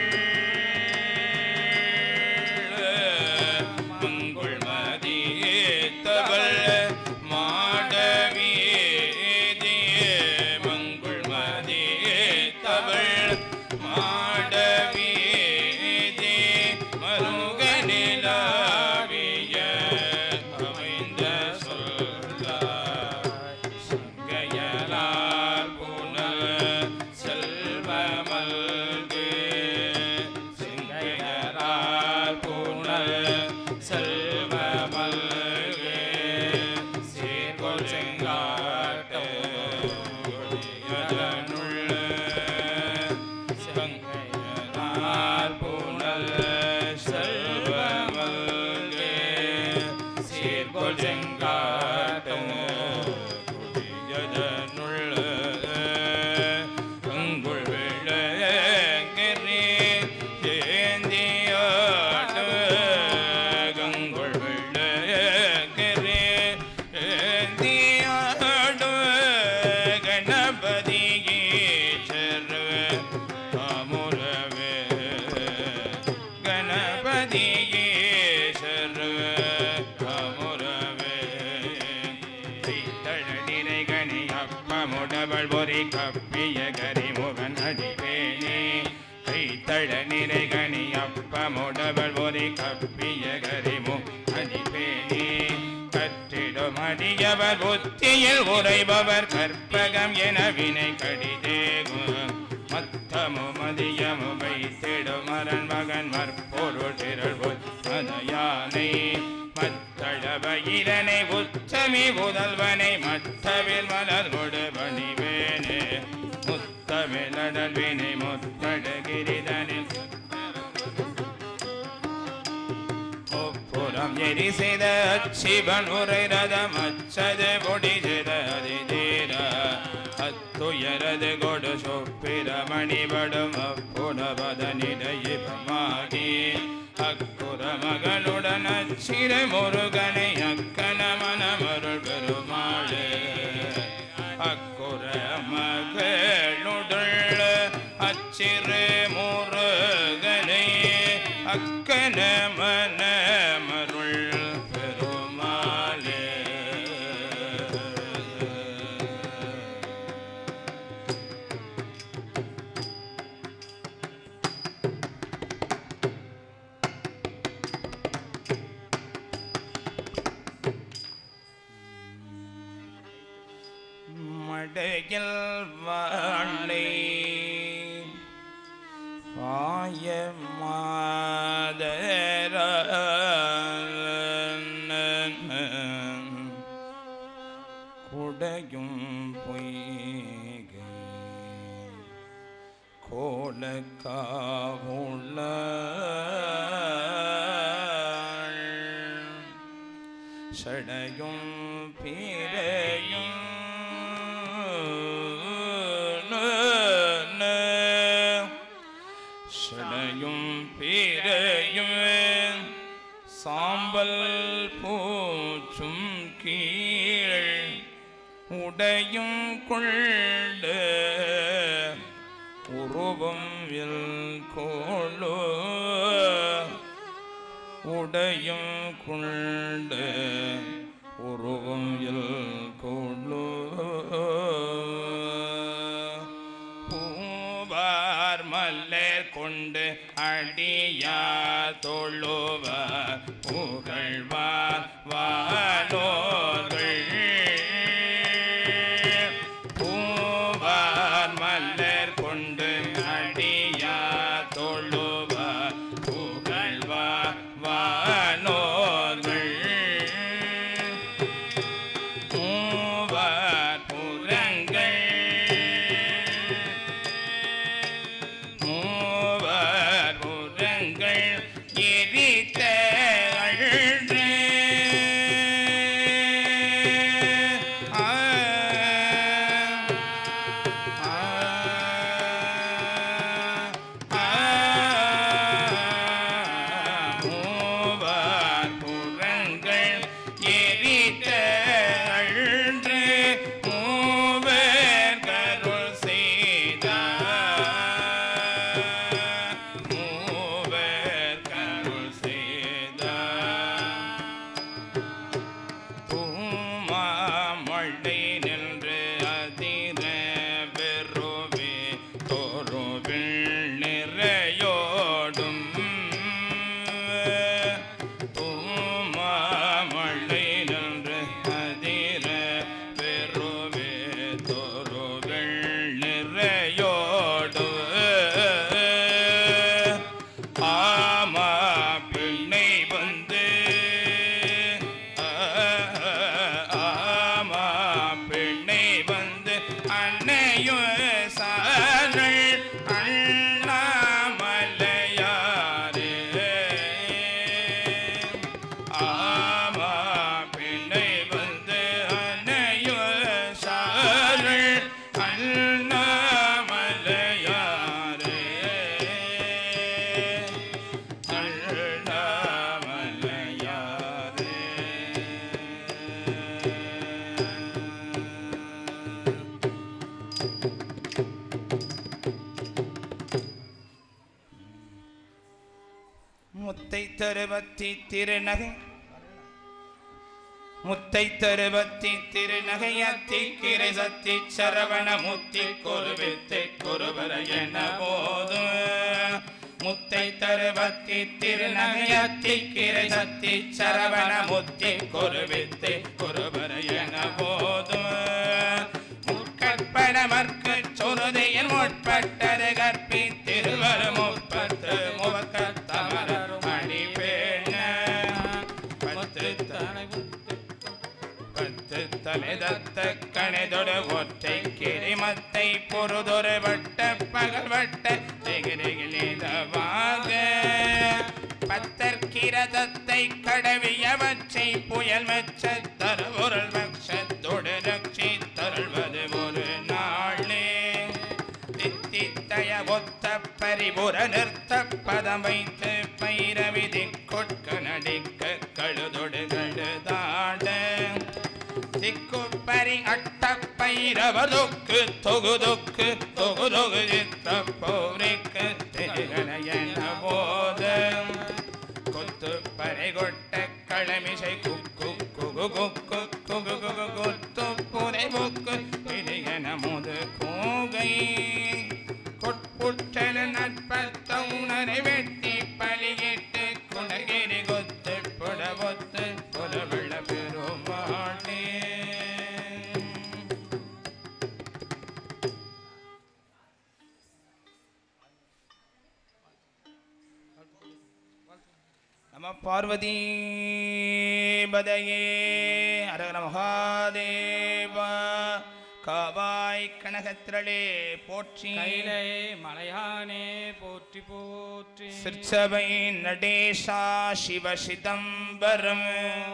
பொங்குள் மதியே தவள் மாடவியே மங்குள் மதியே தவள் மாடவியே மருகனிலாவிய அமைந்த சொல்லார் சிங்கையலார் புனல் செல்வமல்கு சிங்கையலார் புனல் செல்வமல்கு சீர்கொள் செங்காட்டு கொடியதனுள்ள சிங்கையலார் புனல் செல்வமல்கு சீர்கொள் செங்காட்டு கொடியதனுள்ள அங்குள் விளக்கரே ஏந்தியாடு கங்குள் விளக்கரே ஏந்தியாடு கணபதியே சர்வ அமுரவே கணபதியே சர்வ அமுரவே தழநிறை கனி அப்பமுடவள் பொறி கப்பிய கரிமுகன் அடிப்பேனே கைத்தழ நிறை கனி அப்பமுடவள் பொறி கப்பிய கரிமு அடிப்பேனே கற்றிடும் அடியவர் புத்தியில் உரைபவர் கற்பகம் என வினை கடிதேகும் மத்தமு மதியமு வைத்திடும் மரன் மகன் மற்பொருள் திரள் மதயானை மத்தளவயிரனை உச்சமி புதல்வனை மற்றவில் மலர் கொடு பணிவேனே முத்தமிழ் அடல்வினை முத்தடகிரிதனில் முப்புறம் எரி செய்த சிவன் உரை ரதம் அச்சது பொடி செய்த அதிதீர அத்துயரது கொடு சொப்பிர மணிபடும் அப்புடபதனிடையிபமாகி அக்குற மகளுடன் அச்சிறு முருகனை அக்கன மனமருள் பெருமாளே அக்குற மகளுள் அச்சிறு முருகனை அக்கன மனமருள் பெருமாளே மடையில் வாழை பாய மாதர குடையும் பொய்கை கோலக்காவுள்ள சடையும் பிறையும் சடையும் பிறையும் சாம்பல் பூச்சும் கீழ் உடையும் கொண்டு உருவம் வில் கோளோ உடையும் கொண்டு உருவம் இல் கொள்ளோ கொண்டு அடியா தொழுவ புகழ்வார் வானோர்கள் பூவார் மலர் கொண்டு அடியா தொழுவ புகழ்வார் வானோர்கள் மூவர் புறங்கள் மூவர் புறங்கள் எரித்த அழுது ஆ, ஆ, ஆ, மூவர் புறங்கள் எரித்த அழுது மூவர் கருள் செய்தார் மூவர் கருள் செய்தார் பூமாமழை நின்று அதிர வெறுவே தோறுவில் நிறையோடும் பூமாமழை நின்று அதிர வெறுவே தோறுவில் நிறையோடு ஆமா பிள்ளை வந்து ஆமா பெண்ணை வந்து அன்னையும் சாரள் அண்ணாமலையாரே ஆமா பெண்ணை வந்து அன்னையும் சாரள் அண்ணாமலையாரே அண்ணாமலையாரே முத்தை தருவத்தி திருநகை முத்தை தருவத்தி திருநகையத்தி கிரை சத்தி சரவண முத்தி கொருவித்தை கொருவர என போதும் முத்தை தருவத்தி திருநகையத்தி கிரை சத்தி சரவண முத்தி கொருவித்தை கொருவர என போதும் முற்கற்பனமற்கு சொருதையின் முற்பட்டது கற்பி திருவரு முற்பத்து முவக்க தமரர் அடி பேண பத்து தனை பத்து தலைதத்த கணைதொடு ஒற்றை கிரிமத்தை பொறுதொரு வட்ட பகல் வட்ட திகிரிகிலிதவாக பத்தற்கிரதத்தை கடவியவற்றை புயல் மெச்ச தருபொருள் பக்ஷத்தொடு ரட்சி தருள்வது ஒரு நாளே தித்தித்தய ஒத்த பரிபுர நிறுத்த பதம் வைத்து பைரவிதி கொட்க நடிக்க கழுதொடு கழுதாட திக்குப்பரி அட்ட பைரவதுக்கு தொகுதுக்கு தொகுதொகு சித்த பௌரிக்கு திகழன போத கொத்து பறை கொட்ட களமிசை குக்கு குகு குக்கு குகு குகு கொத்து புரை புக்கு இடியன முது கூகை கொட்புற்றல நட்பத்த உணரை வெட்டி பலியிட்டு குணகிரி கொத்து புடவொத்து புலவெள்ள பெருமாளே நம பார்வதி பதையே அரகர மகாதேவா காவாய் கனகத்திரளே போற்றி கைலை மலையானே போற்றி போற்றி சிற்சபை நடேசா சிவ சிதம்பரம்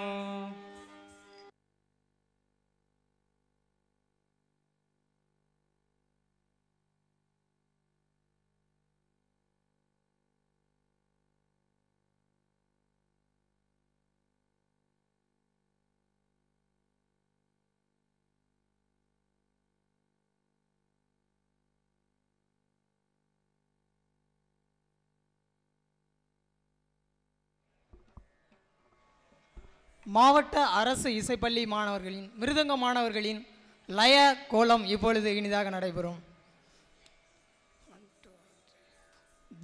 மாவட்ட அரசு இசைப்பள்ளி மாணவர்களின் மிருதங்க மாணவர்களின் லய கோலம் இப்பொழுது இனிதாக நடைபெறும்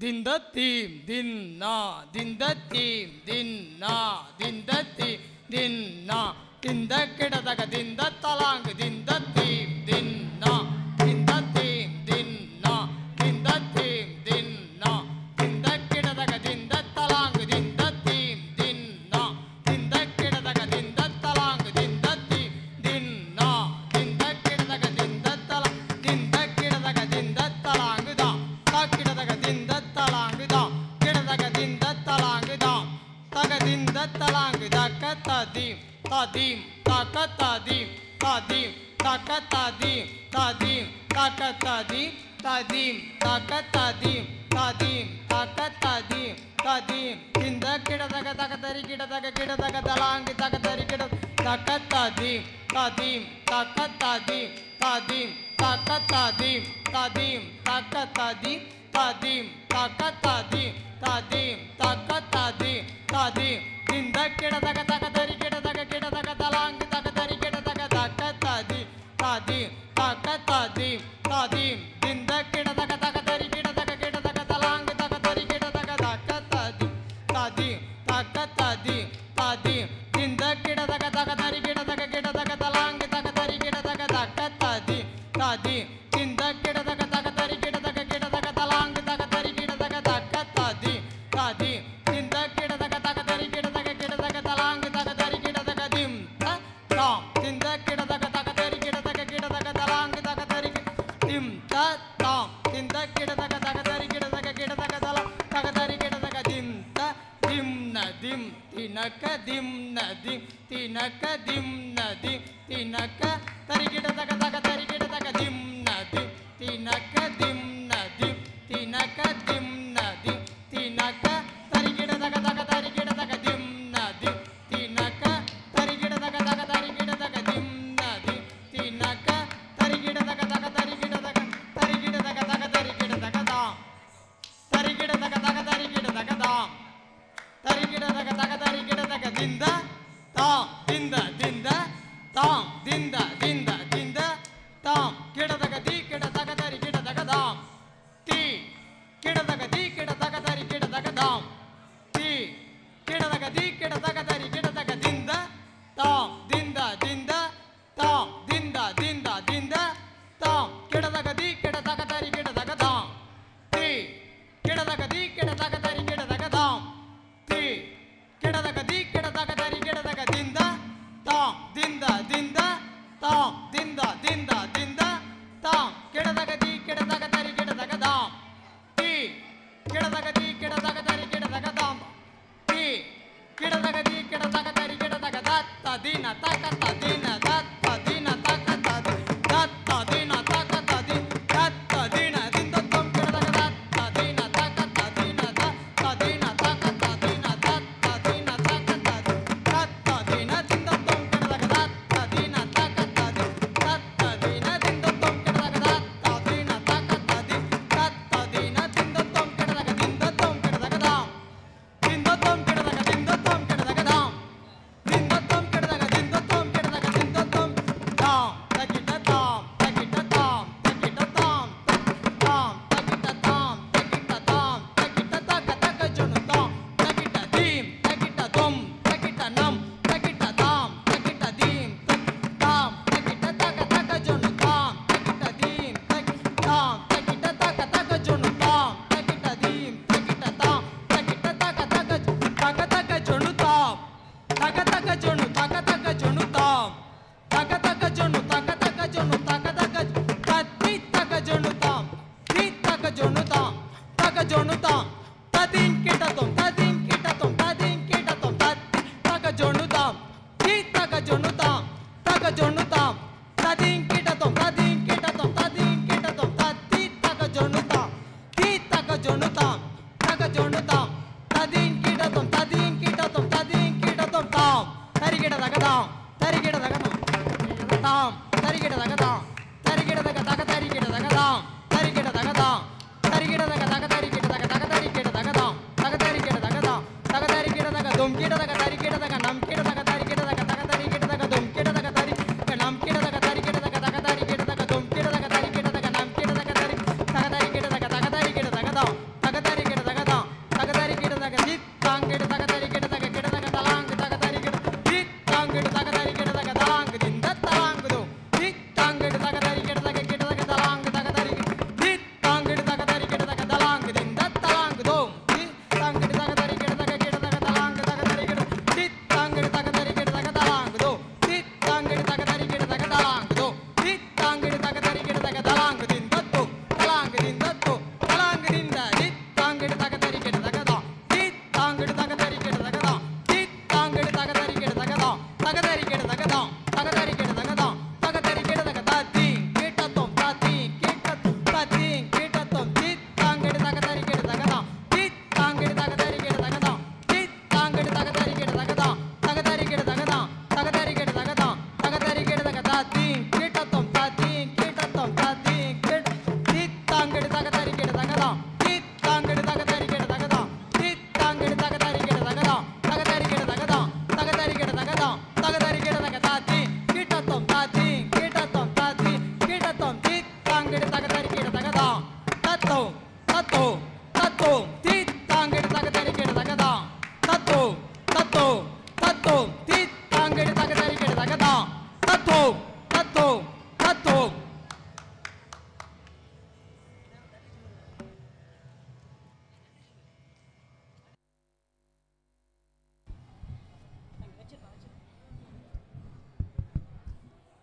திந்த தீம் தின்னா திந்த தீம் தின்னா திந்த தீம் தின்னா திந்த கிடதக திந்த தலாங்கு திந்த தீம் தின்னா திந்த தீம் தின்னா திந்த தீம் தின்னா திந்த கிடதக திந்த தலாங்கு திந்த தீம் தின்னா திந்த கிடதக திந்த தலாங்கு திந்த தீம் தின்னா திந்த கிடதக திந்த தலா திந்த கிடதக திந்த தலாங்குதாம் தக்கிடதக திந்த தலாங்குதாம் கிடதக திந்த தலாங்குதாம் தகதிந்த தலாங்கு தக்க ததீம் ததீம் தக்க ததீம் ததீம் தக்க ததீம் ததீம் தக்க ததீம் ததீம் தக்க ததீம் ததீம் தக்க ததீம் ததீம் இந்த கிடதக தக தரி கிடதக கிடதக தலாங்கு தக தரி கிட தக்க ததீம் ததீம் தக்க ததீம் ததீம் தக்க ததீம் ததீம் தக்க ததீம் ததீம் தக்க ததீம் ததீம் தக்க ததீம் ததீம் இந்த கிடதக தக தரி கிடதக கிடதக தலாங்கு தக தரி கிடதக தக்க ததீம் ததீம் தக்க ததீம் ததீம் இந்த கிடதக தக தரி கிடதக கிடதக தலாங்கு தக தரி கிடதக தக்க ததீம் ததீம் தக்க ததீம் ததீம் இந்த கிடதக தக தரி கிடதக கிடதக தலாங்கு தக தரி கிடதக தக்க ததீம் ததீம் இந்த கிடதக தக தரி கிடதக கிடதக தலாங்கு தக தரி கிடதக தக்க ததீம் ததீம் இந்த கிடதக தக தரி கிடதக கிடதக தலாங்கு தக தரி கிடதக திம் த தாம் இந்த கிடதக தக தரி கிடதக கிடதக தலாங்கு தக தரி திம் த தாம் இந்த கிடதக தக தரி கிடதக கிடதக தலா தக தரி கிடதக திம் த திம் ந திம் தினக திம் ந திம் தினக திம் ந திம் தினக தரி கிடதக தக தரி கிடதக திம் ந திம் தினக திம் ந திம் தினக திம் ந திம் தினக தரி கிடதக தக தரி கிடதக திம் ந திம் தினக தரி கிடதக தக தரி கிடதக திம் ந திம் தினக தரி கிடதக தக தரி கிடதக தரி கிடதக தக தரி கிடதக தாம் தரி கிடதக தக தரி கிடதக தாம் தரி கிடதக தக தரி கிடதக திந்த தாம் திந்த திந்த தாம் திந்த திந்த திந்த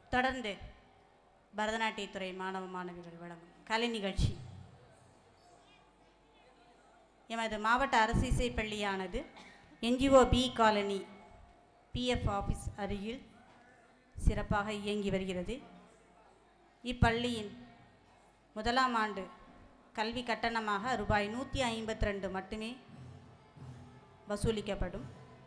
தொடர்ந்து பரதநாட்டியத்துறை மாணவ மாணவிகள் வழங்கும் கலை நிகழ்ச்சி எமது மாவட்ட அரசு இசை பள்ளியானது NGO B colony PF office அருகில் சிறப்பாக இயங்கி வருகிறது இப்பள்ளியின் முதலாம் ஆண்டு கல்வி கட்டணமாக ரூபாய் நூற்றி ஐம்பத்தி ரெண்டு மட்டுமே வசூலிக்கப்படும்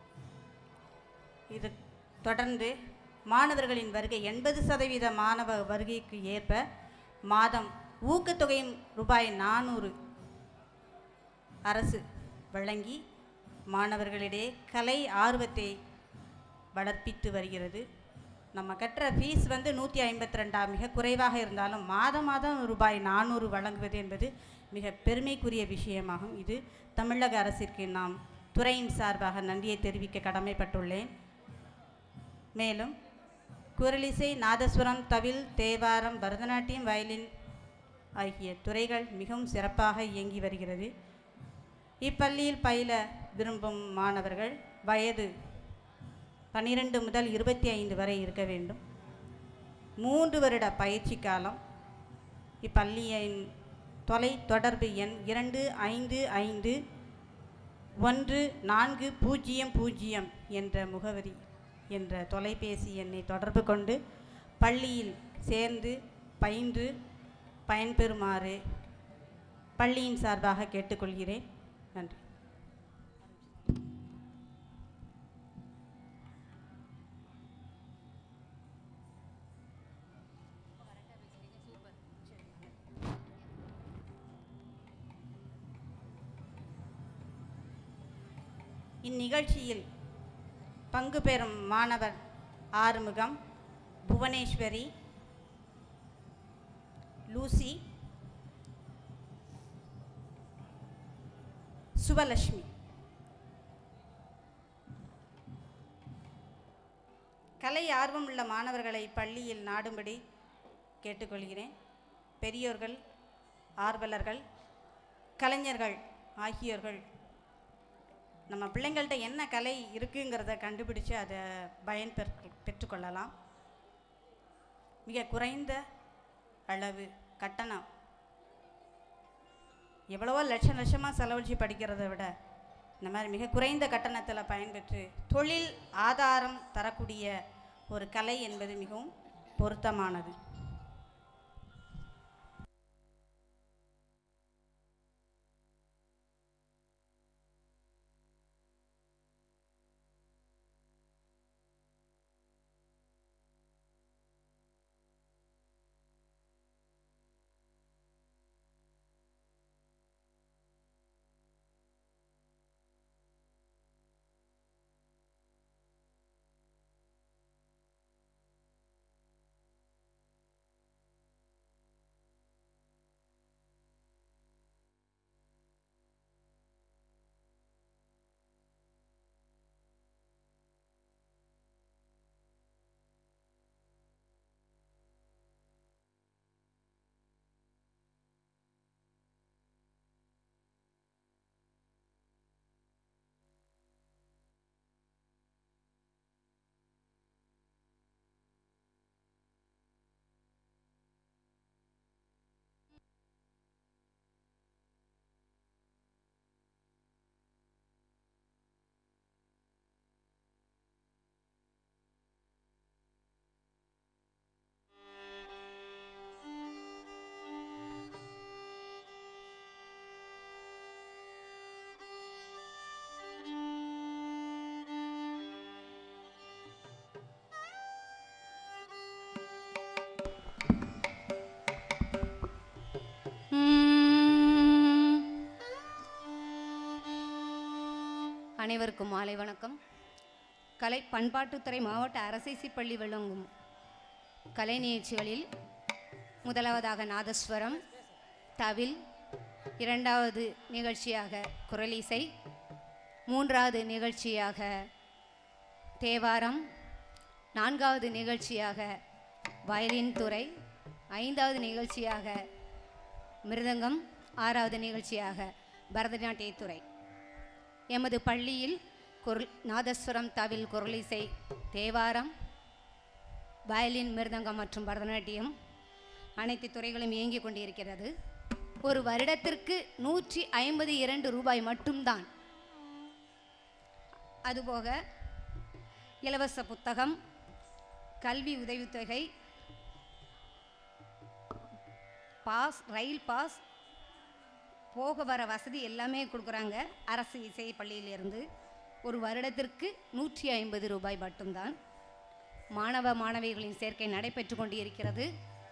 இது தொடர்ந்து மாணவர்களின் வருகை எண்பது சதவீத மாணவ வருகைக்கு ஏற்ப மாதம் ஊக்கத்தொகையும் ரூபாய் நானூறு அரசு வழங்கி மாணவர்களிடையே கலை ஆர்வத்தை வளர்ப்பித்து வருகிறது நம்ம கட்டுற ஃபீஸ் வந்து நூற்றி ஐம்பத்தி ரெண்டாம் மிக குறைவாக இருந்தாலும் மாதம் மாதம் ரூபாய் நானூறு வழங்குவது என்பது மிக பெருமைக்குரிய விஷயமாகும் இது தமிழக அரசிற்கு நாம் துறையின் சார்பாக நன்றியை தெரிவிக்க கடமைப்பட்டுள்ளேன் மேலும் குரலிசை நாதஸ்வரம் தவில் தேவாரம் பரதநாட்டியம் வயலின் ஆகிய துறைகள் மிகவும் சிறப்பாக இயங்கி வருகிறது இப்பள்ளியில் பயில விரும்பும் மாணவர்கள் வயது பன்னிரெண்டு முதல் இருபத்தி ஐந்து வரை இருக்க வேண்டும் மூன்று வருட பயிற்சி காலம் இப்பள்ளியின் தொலை தொடர்பு எண் இரண்டு ஐந்து ஐந்து ஒன்று நான்கு பூஜ்ஜியம் பூஜ்ஜியம் என்ற முகவரி என்ற தொலைபேசி எண்ணை தொடர்பு கொண்டு பள்ளியில் சேர்ந்து பயின்று பயன்பெறுமாறு பள்ளியின் சார்பாக கேட்டுக்கொள்கிறேன் நன்றி இந்நிகழ்ச்சியில் பங்கு பெறும் மாணவர் ஆறுமுகம் புவனேஸ்வரி லூசி சுவலட்சுமி கலை ஆர்வம் உள்ள மாணவர்களை பள்ளியில் நாடும்படி கேட்டுக்கொள்கிறேன் பெரியோர்கள் ஆர்வலர்கள் கலைஞர்கள் ஆகியோர்கள் நம்ம பிள்ளைங்கள்ட்ட என்ன கலை இருக்குங்கிறத கண்டுபிடிச்சு அதை பயன் பெற் பெற்றுக்கொள்ளலாம் மிக குறைந்த அளவு கட்டணம் எவ்வளவோ லட்சம் லட்சமாக செலவழித்து படிக்கிறதை விட இந்த மாதிரி மிக குறைந்த கட்டணத்தில் பயன்பெற்று தொழில் ஆதாரம் தரக்கூடிய ஒரு கலை என்பது மிகவும் பொருத்தமானது அனைவருக்கும் மாலை வணக்கம் கலை பண்பாட்டுத்துறை மாவட்ட அரசைசி பள்ளி வழங்கும் கலை நிகழ்ச்சிகளில் முதலாவதாக நாதஸ்வரம் தவில் இரண்டாவது நிகழ்ச்சியாக குரலிசை மூன்றாவது நிகழ்ச்சியாக தேவாரம் நான்காவது நிகழ்ச்சியாக வயலின் துறை ஐந்தாவது நிகழ்ச்சியாக மிருதங்கம் ஆறாவது நிகழ்ச்சியாக பரதநாட்டியத்துறை எமது பள்ளியில் குரல் நாதஸ்வரம் தவில் குரலிசை தேவாரம் வயலின் மிருதங்கம் மற்றும் பரதநாட்டியம் அனைத்து துறைகளும் இயங்கிக் கொண்டிருக்கிறது ஒரு வருடத்திற்கு நூற்றி ஐம்பது இரண்டு ரூபாய் மட்டும்தான் அதுபோக இலவச புத்தகம் கல்வி உதவித்தொகை பாஸ் ரயில் பாஸ் போக வர வசதி எல்லாமே கொடுக்குறாங்க அரசு இசை பள்ளியிலிருந்து ஒரு வருடத்திற்கு நூற்றி ஐம்பது ரூபாய் மட்டும்தான் மாணவ மாணவிகளின் சேர்க்கை நடைபெற்று கொண்டு இருக்கிறது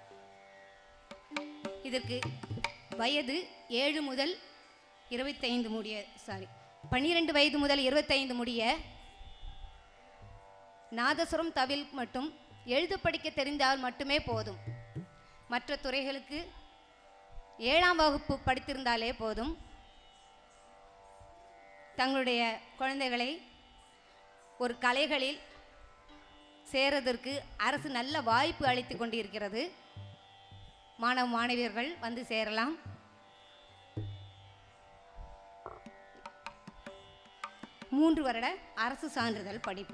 இதற்கு வயது ஏழு முதல் இருபத்தைந்து முடிய சாரி பன்னிரெண்டு வயது முதல் இருபத்தைந்து முடிய நாதசுரம் தவில் மட்டும் எழுத படிக்க தெரிந்தால் மட்டுமே போதும் மற்ற துறைகளுக்கு ஏழாம் வகுப்பு படித்திருந்தாலே போதும் தங்களுடைய குழந்தைகளை ஒரு கலைகளில் சேரதற்கு அரசு நல்ல வாய்ப்பு அளித்து கொண்டிருக்கிறது மாணவ மாணவியர்கள் வந்து சேரலாம் மூன்று வருட அரசு சான்றிதழ் படிப்பு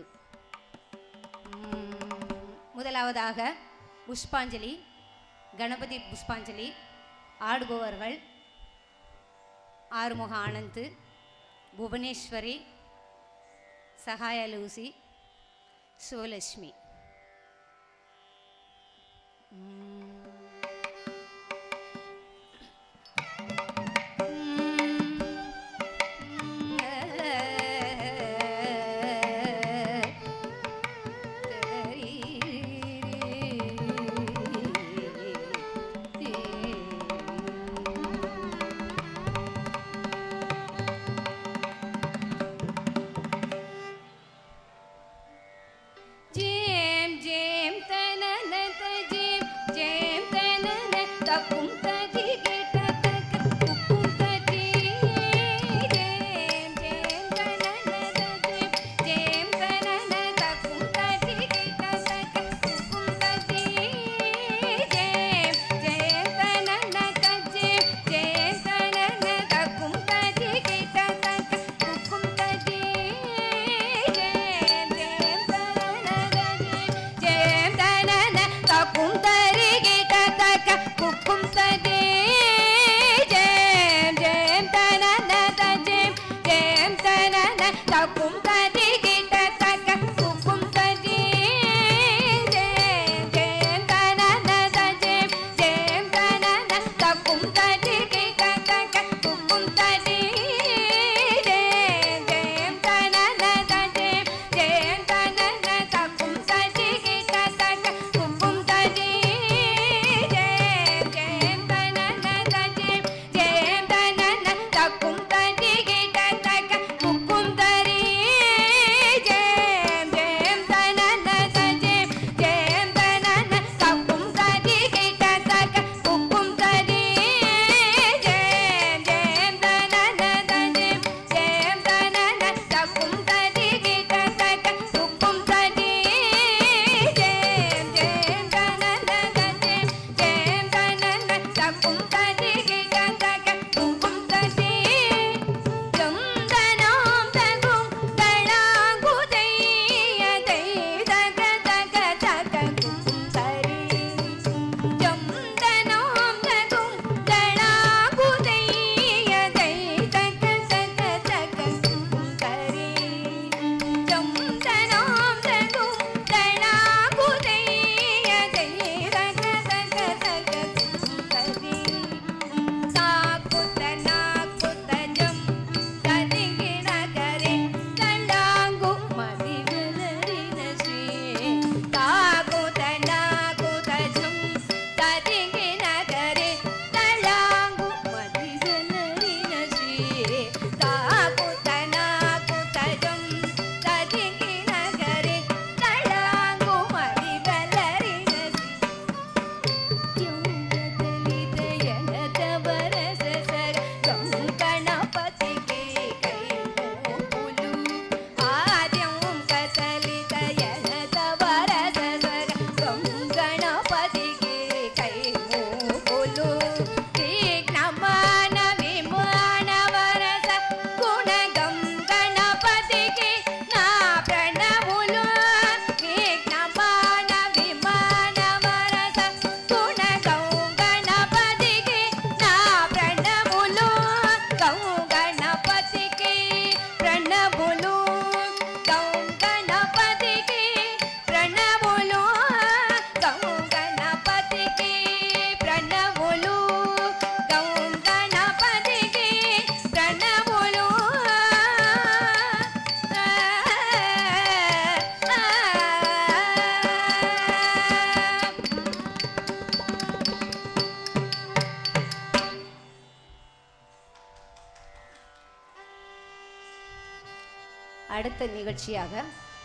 உம், முதலாவதாக புஷ்பாஞ்சலி கணபதி புஷ்பாஞ்சலி ஆடுபவர்கள் ஆறுமுக ஆனந்த் புவனேஸ்வரி சகாய லூசி சிவலட்சுமி ஜேம் ஜேம் தனனத ஜேம் ஜேம் அடுத்த நிகழ்ச்சியாக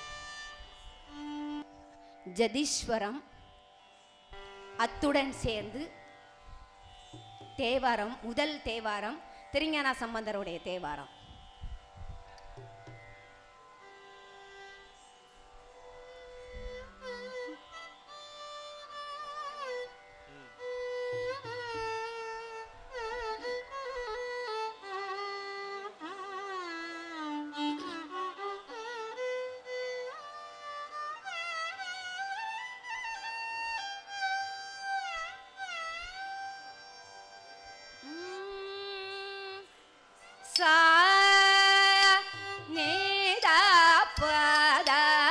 ஜதீஸ்வரம் அத்துடன் சேர்ந்து தேவாரம் முதல் தேவாரம் திருஞான சம்பந்தருடைய தேவாரம் சா நீதா பத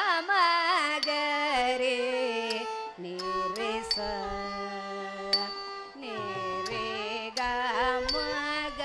மகரே நீரே ச நீரே க மக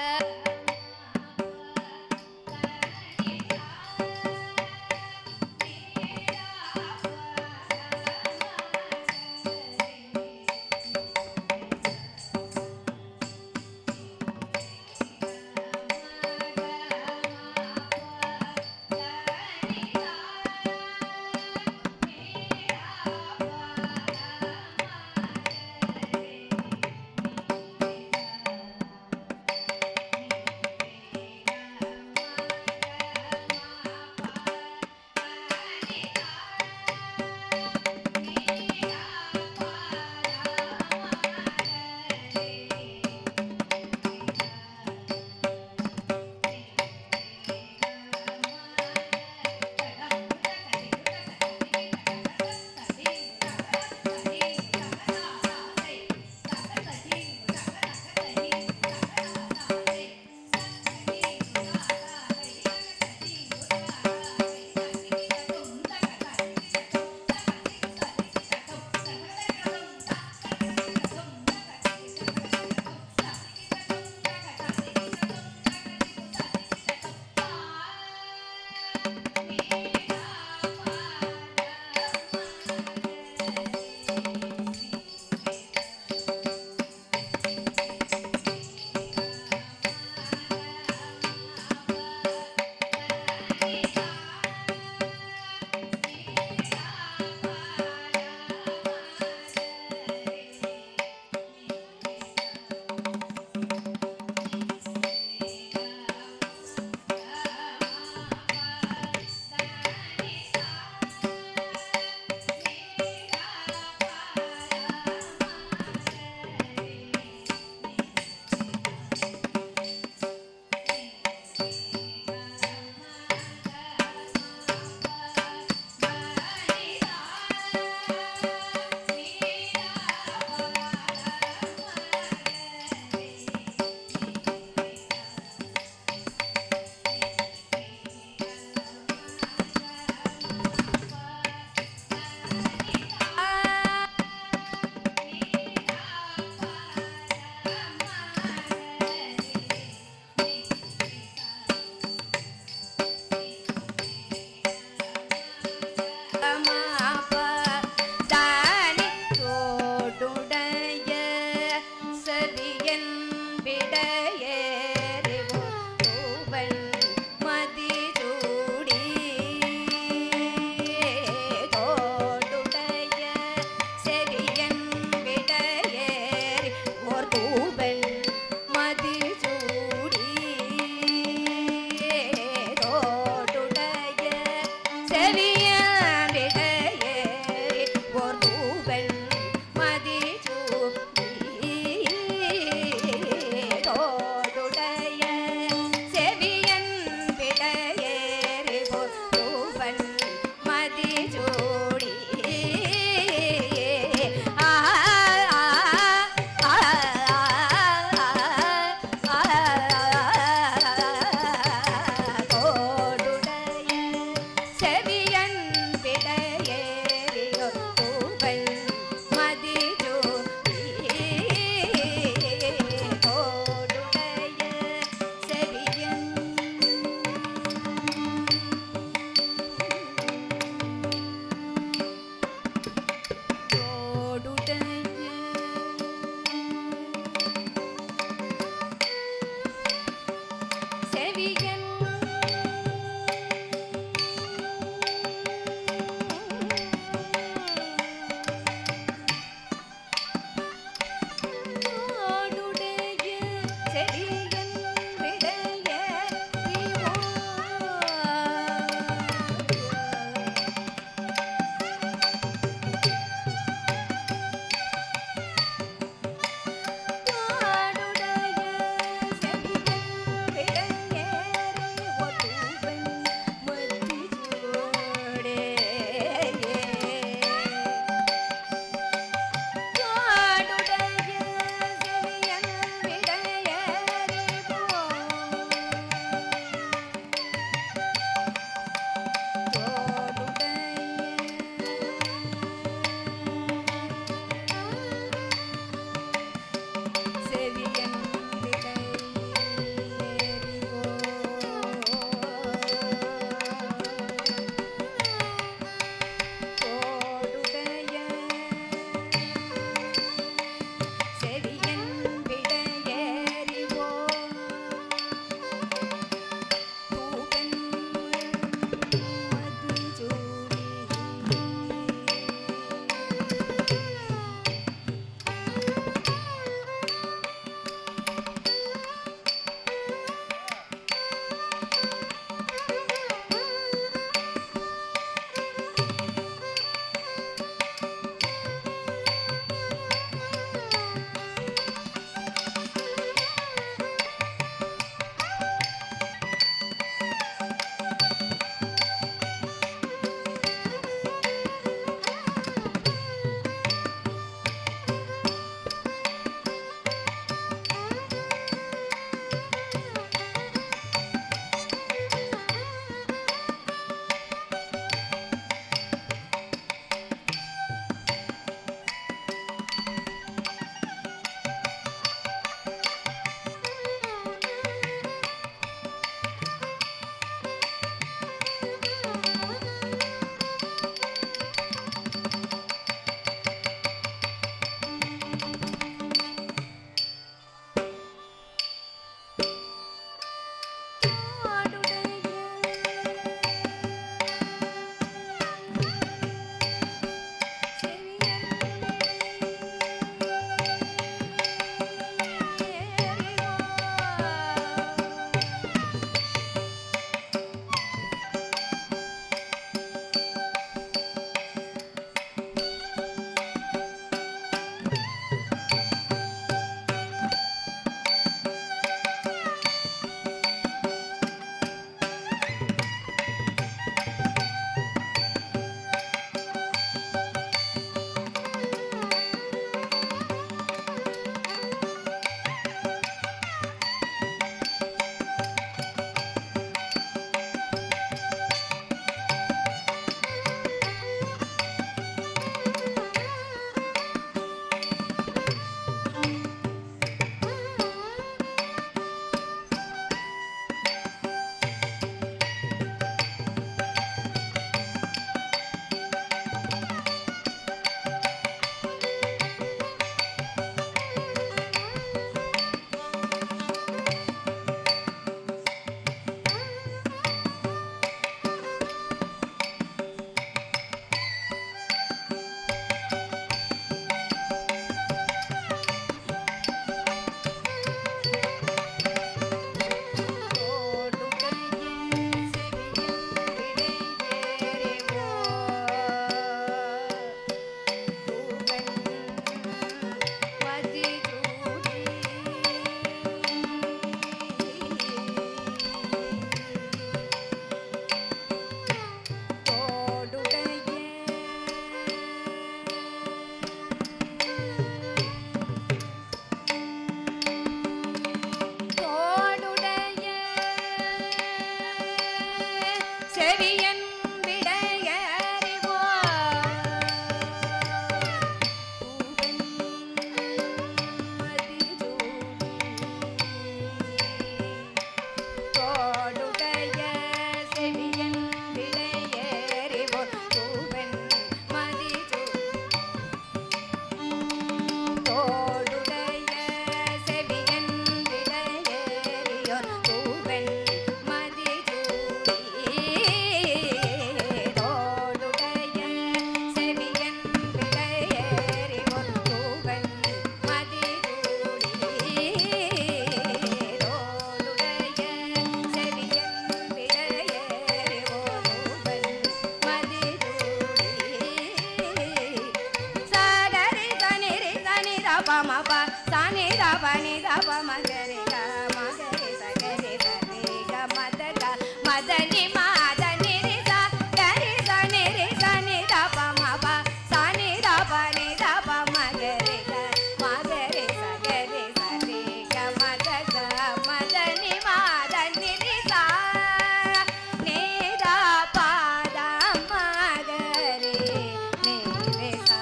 பனி தப மகரி க மகரி சகரி சரி க மத க மதனி மாத நிரி ச கரி ச நிரி ச நி தப ம ப ச நி தப நி தப மகரி க மகரி சகரி சரி க மத க மதனி மாத நிரி ச நி த பத மகரி நி ரி ச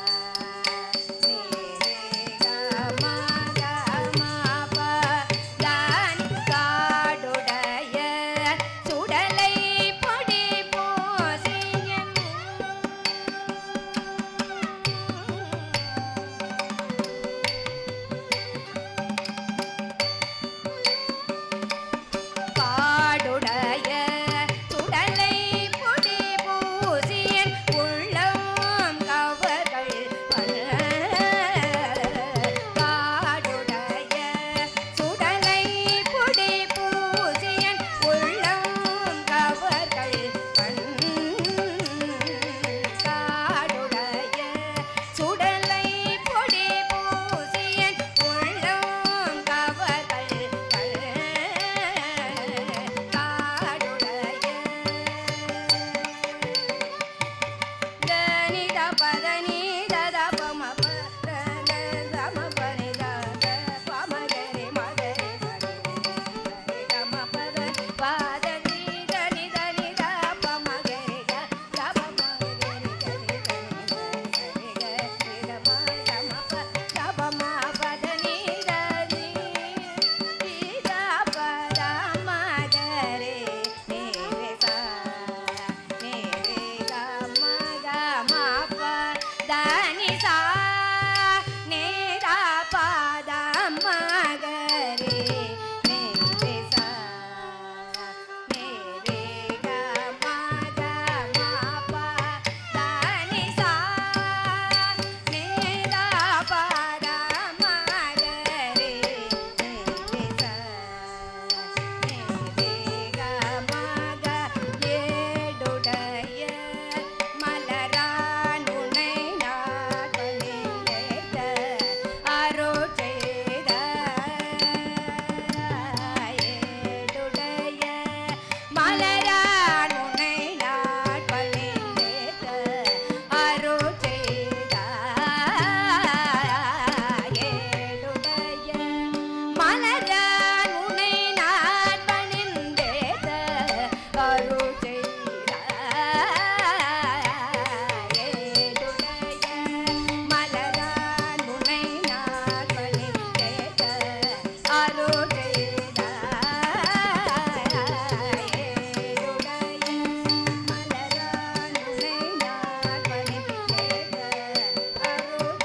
காடுடைய சுடலை பொடி போசியன் காடுடைய சுடலை பொடி பூசியன் உள்ளம் கவர்கள் காடுடைய சுடலை பொடி பூசியன் உள்ளம் கவர்கள் காடுடைய சுடலை பொடி பூசியன் உள்ளம் கவர்கள் தனித பதனி தத பம பத தம பனி தத பமகரி மகரி மகரி கம பத பத நீ தனி தனி த பமகரி க தப மகரி கரி கரி கரி க த ம தம ப தப ம பத நீ தனி த பத மகரி நீ ரே சா நீ ரே க ம க ம ப தனி சா நீ த பத மகரி நீ ரே சா நீ ரே க ம க ம ப தனி சா நீ த பத மகரி நீ ரே சா ஏடுடைய மலரானுனை நாடலிலேத்த அருட்செய்த ஏடுடைய மலரானுனை நாட்பளிலேத்த அருட்செய்த ஏடுடைய மலரான் உனை நான் பணிந்தேத அருள் ஏடுடைய மலரான் உனை நான் பணிந்தேத அருள் ஏடுடைய மலரான் உனை நான் பணிந்தேத அருள்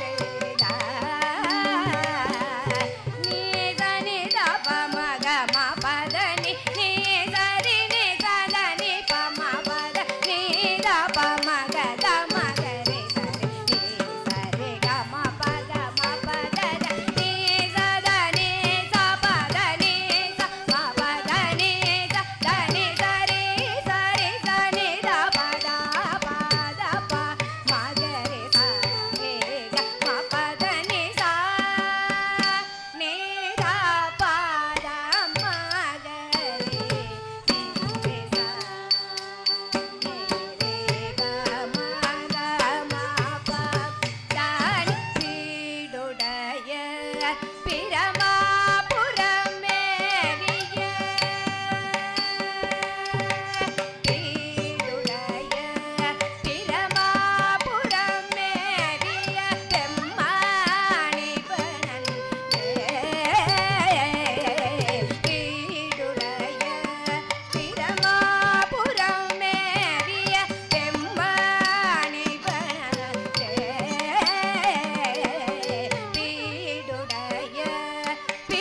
நீ தனி தப மக ம பத நி நீ சரி நி சத நி ப ம பத நீ தப மக த மக ரே சரி நீ சரி க ம பத ம பத த நீ சத நீ ச பத நீ ச ம பத நீ ச த நீ சரி சரி ச நீ த பத பத ப மக ரே ச ரே க ம பத நீ ச நீ த பத மக ரே நீ ரே ச நீ ரே க ம க ம ப த நீ சீடுடைய பிரமாபுரமேறிய ஈடுடைய பிரமாபுரமேறிய பெம்மாணிபனன் ஈடுடைய பிரமாபுரமேறிய பெம்மாணிபனன் வீடுடைய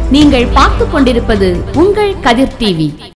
நீங்கள் பார்த்துக் கொண்டிருப்பது உங்கள் கதிர் டிவி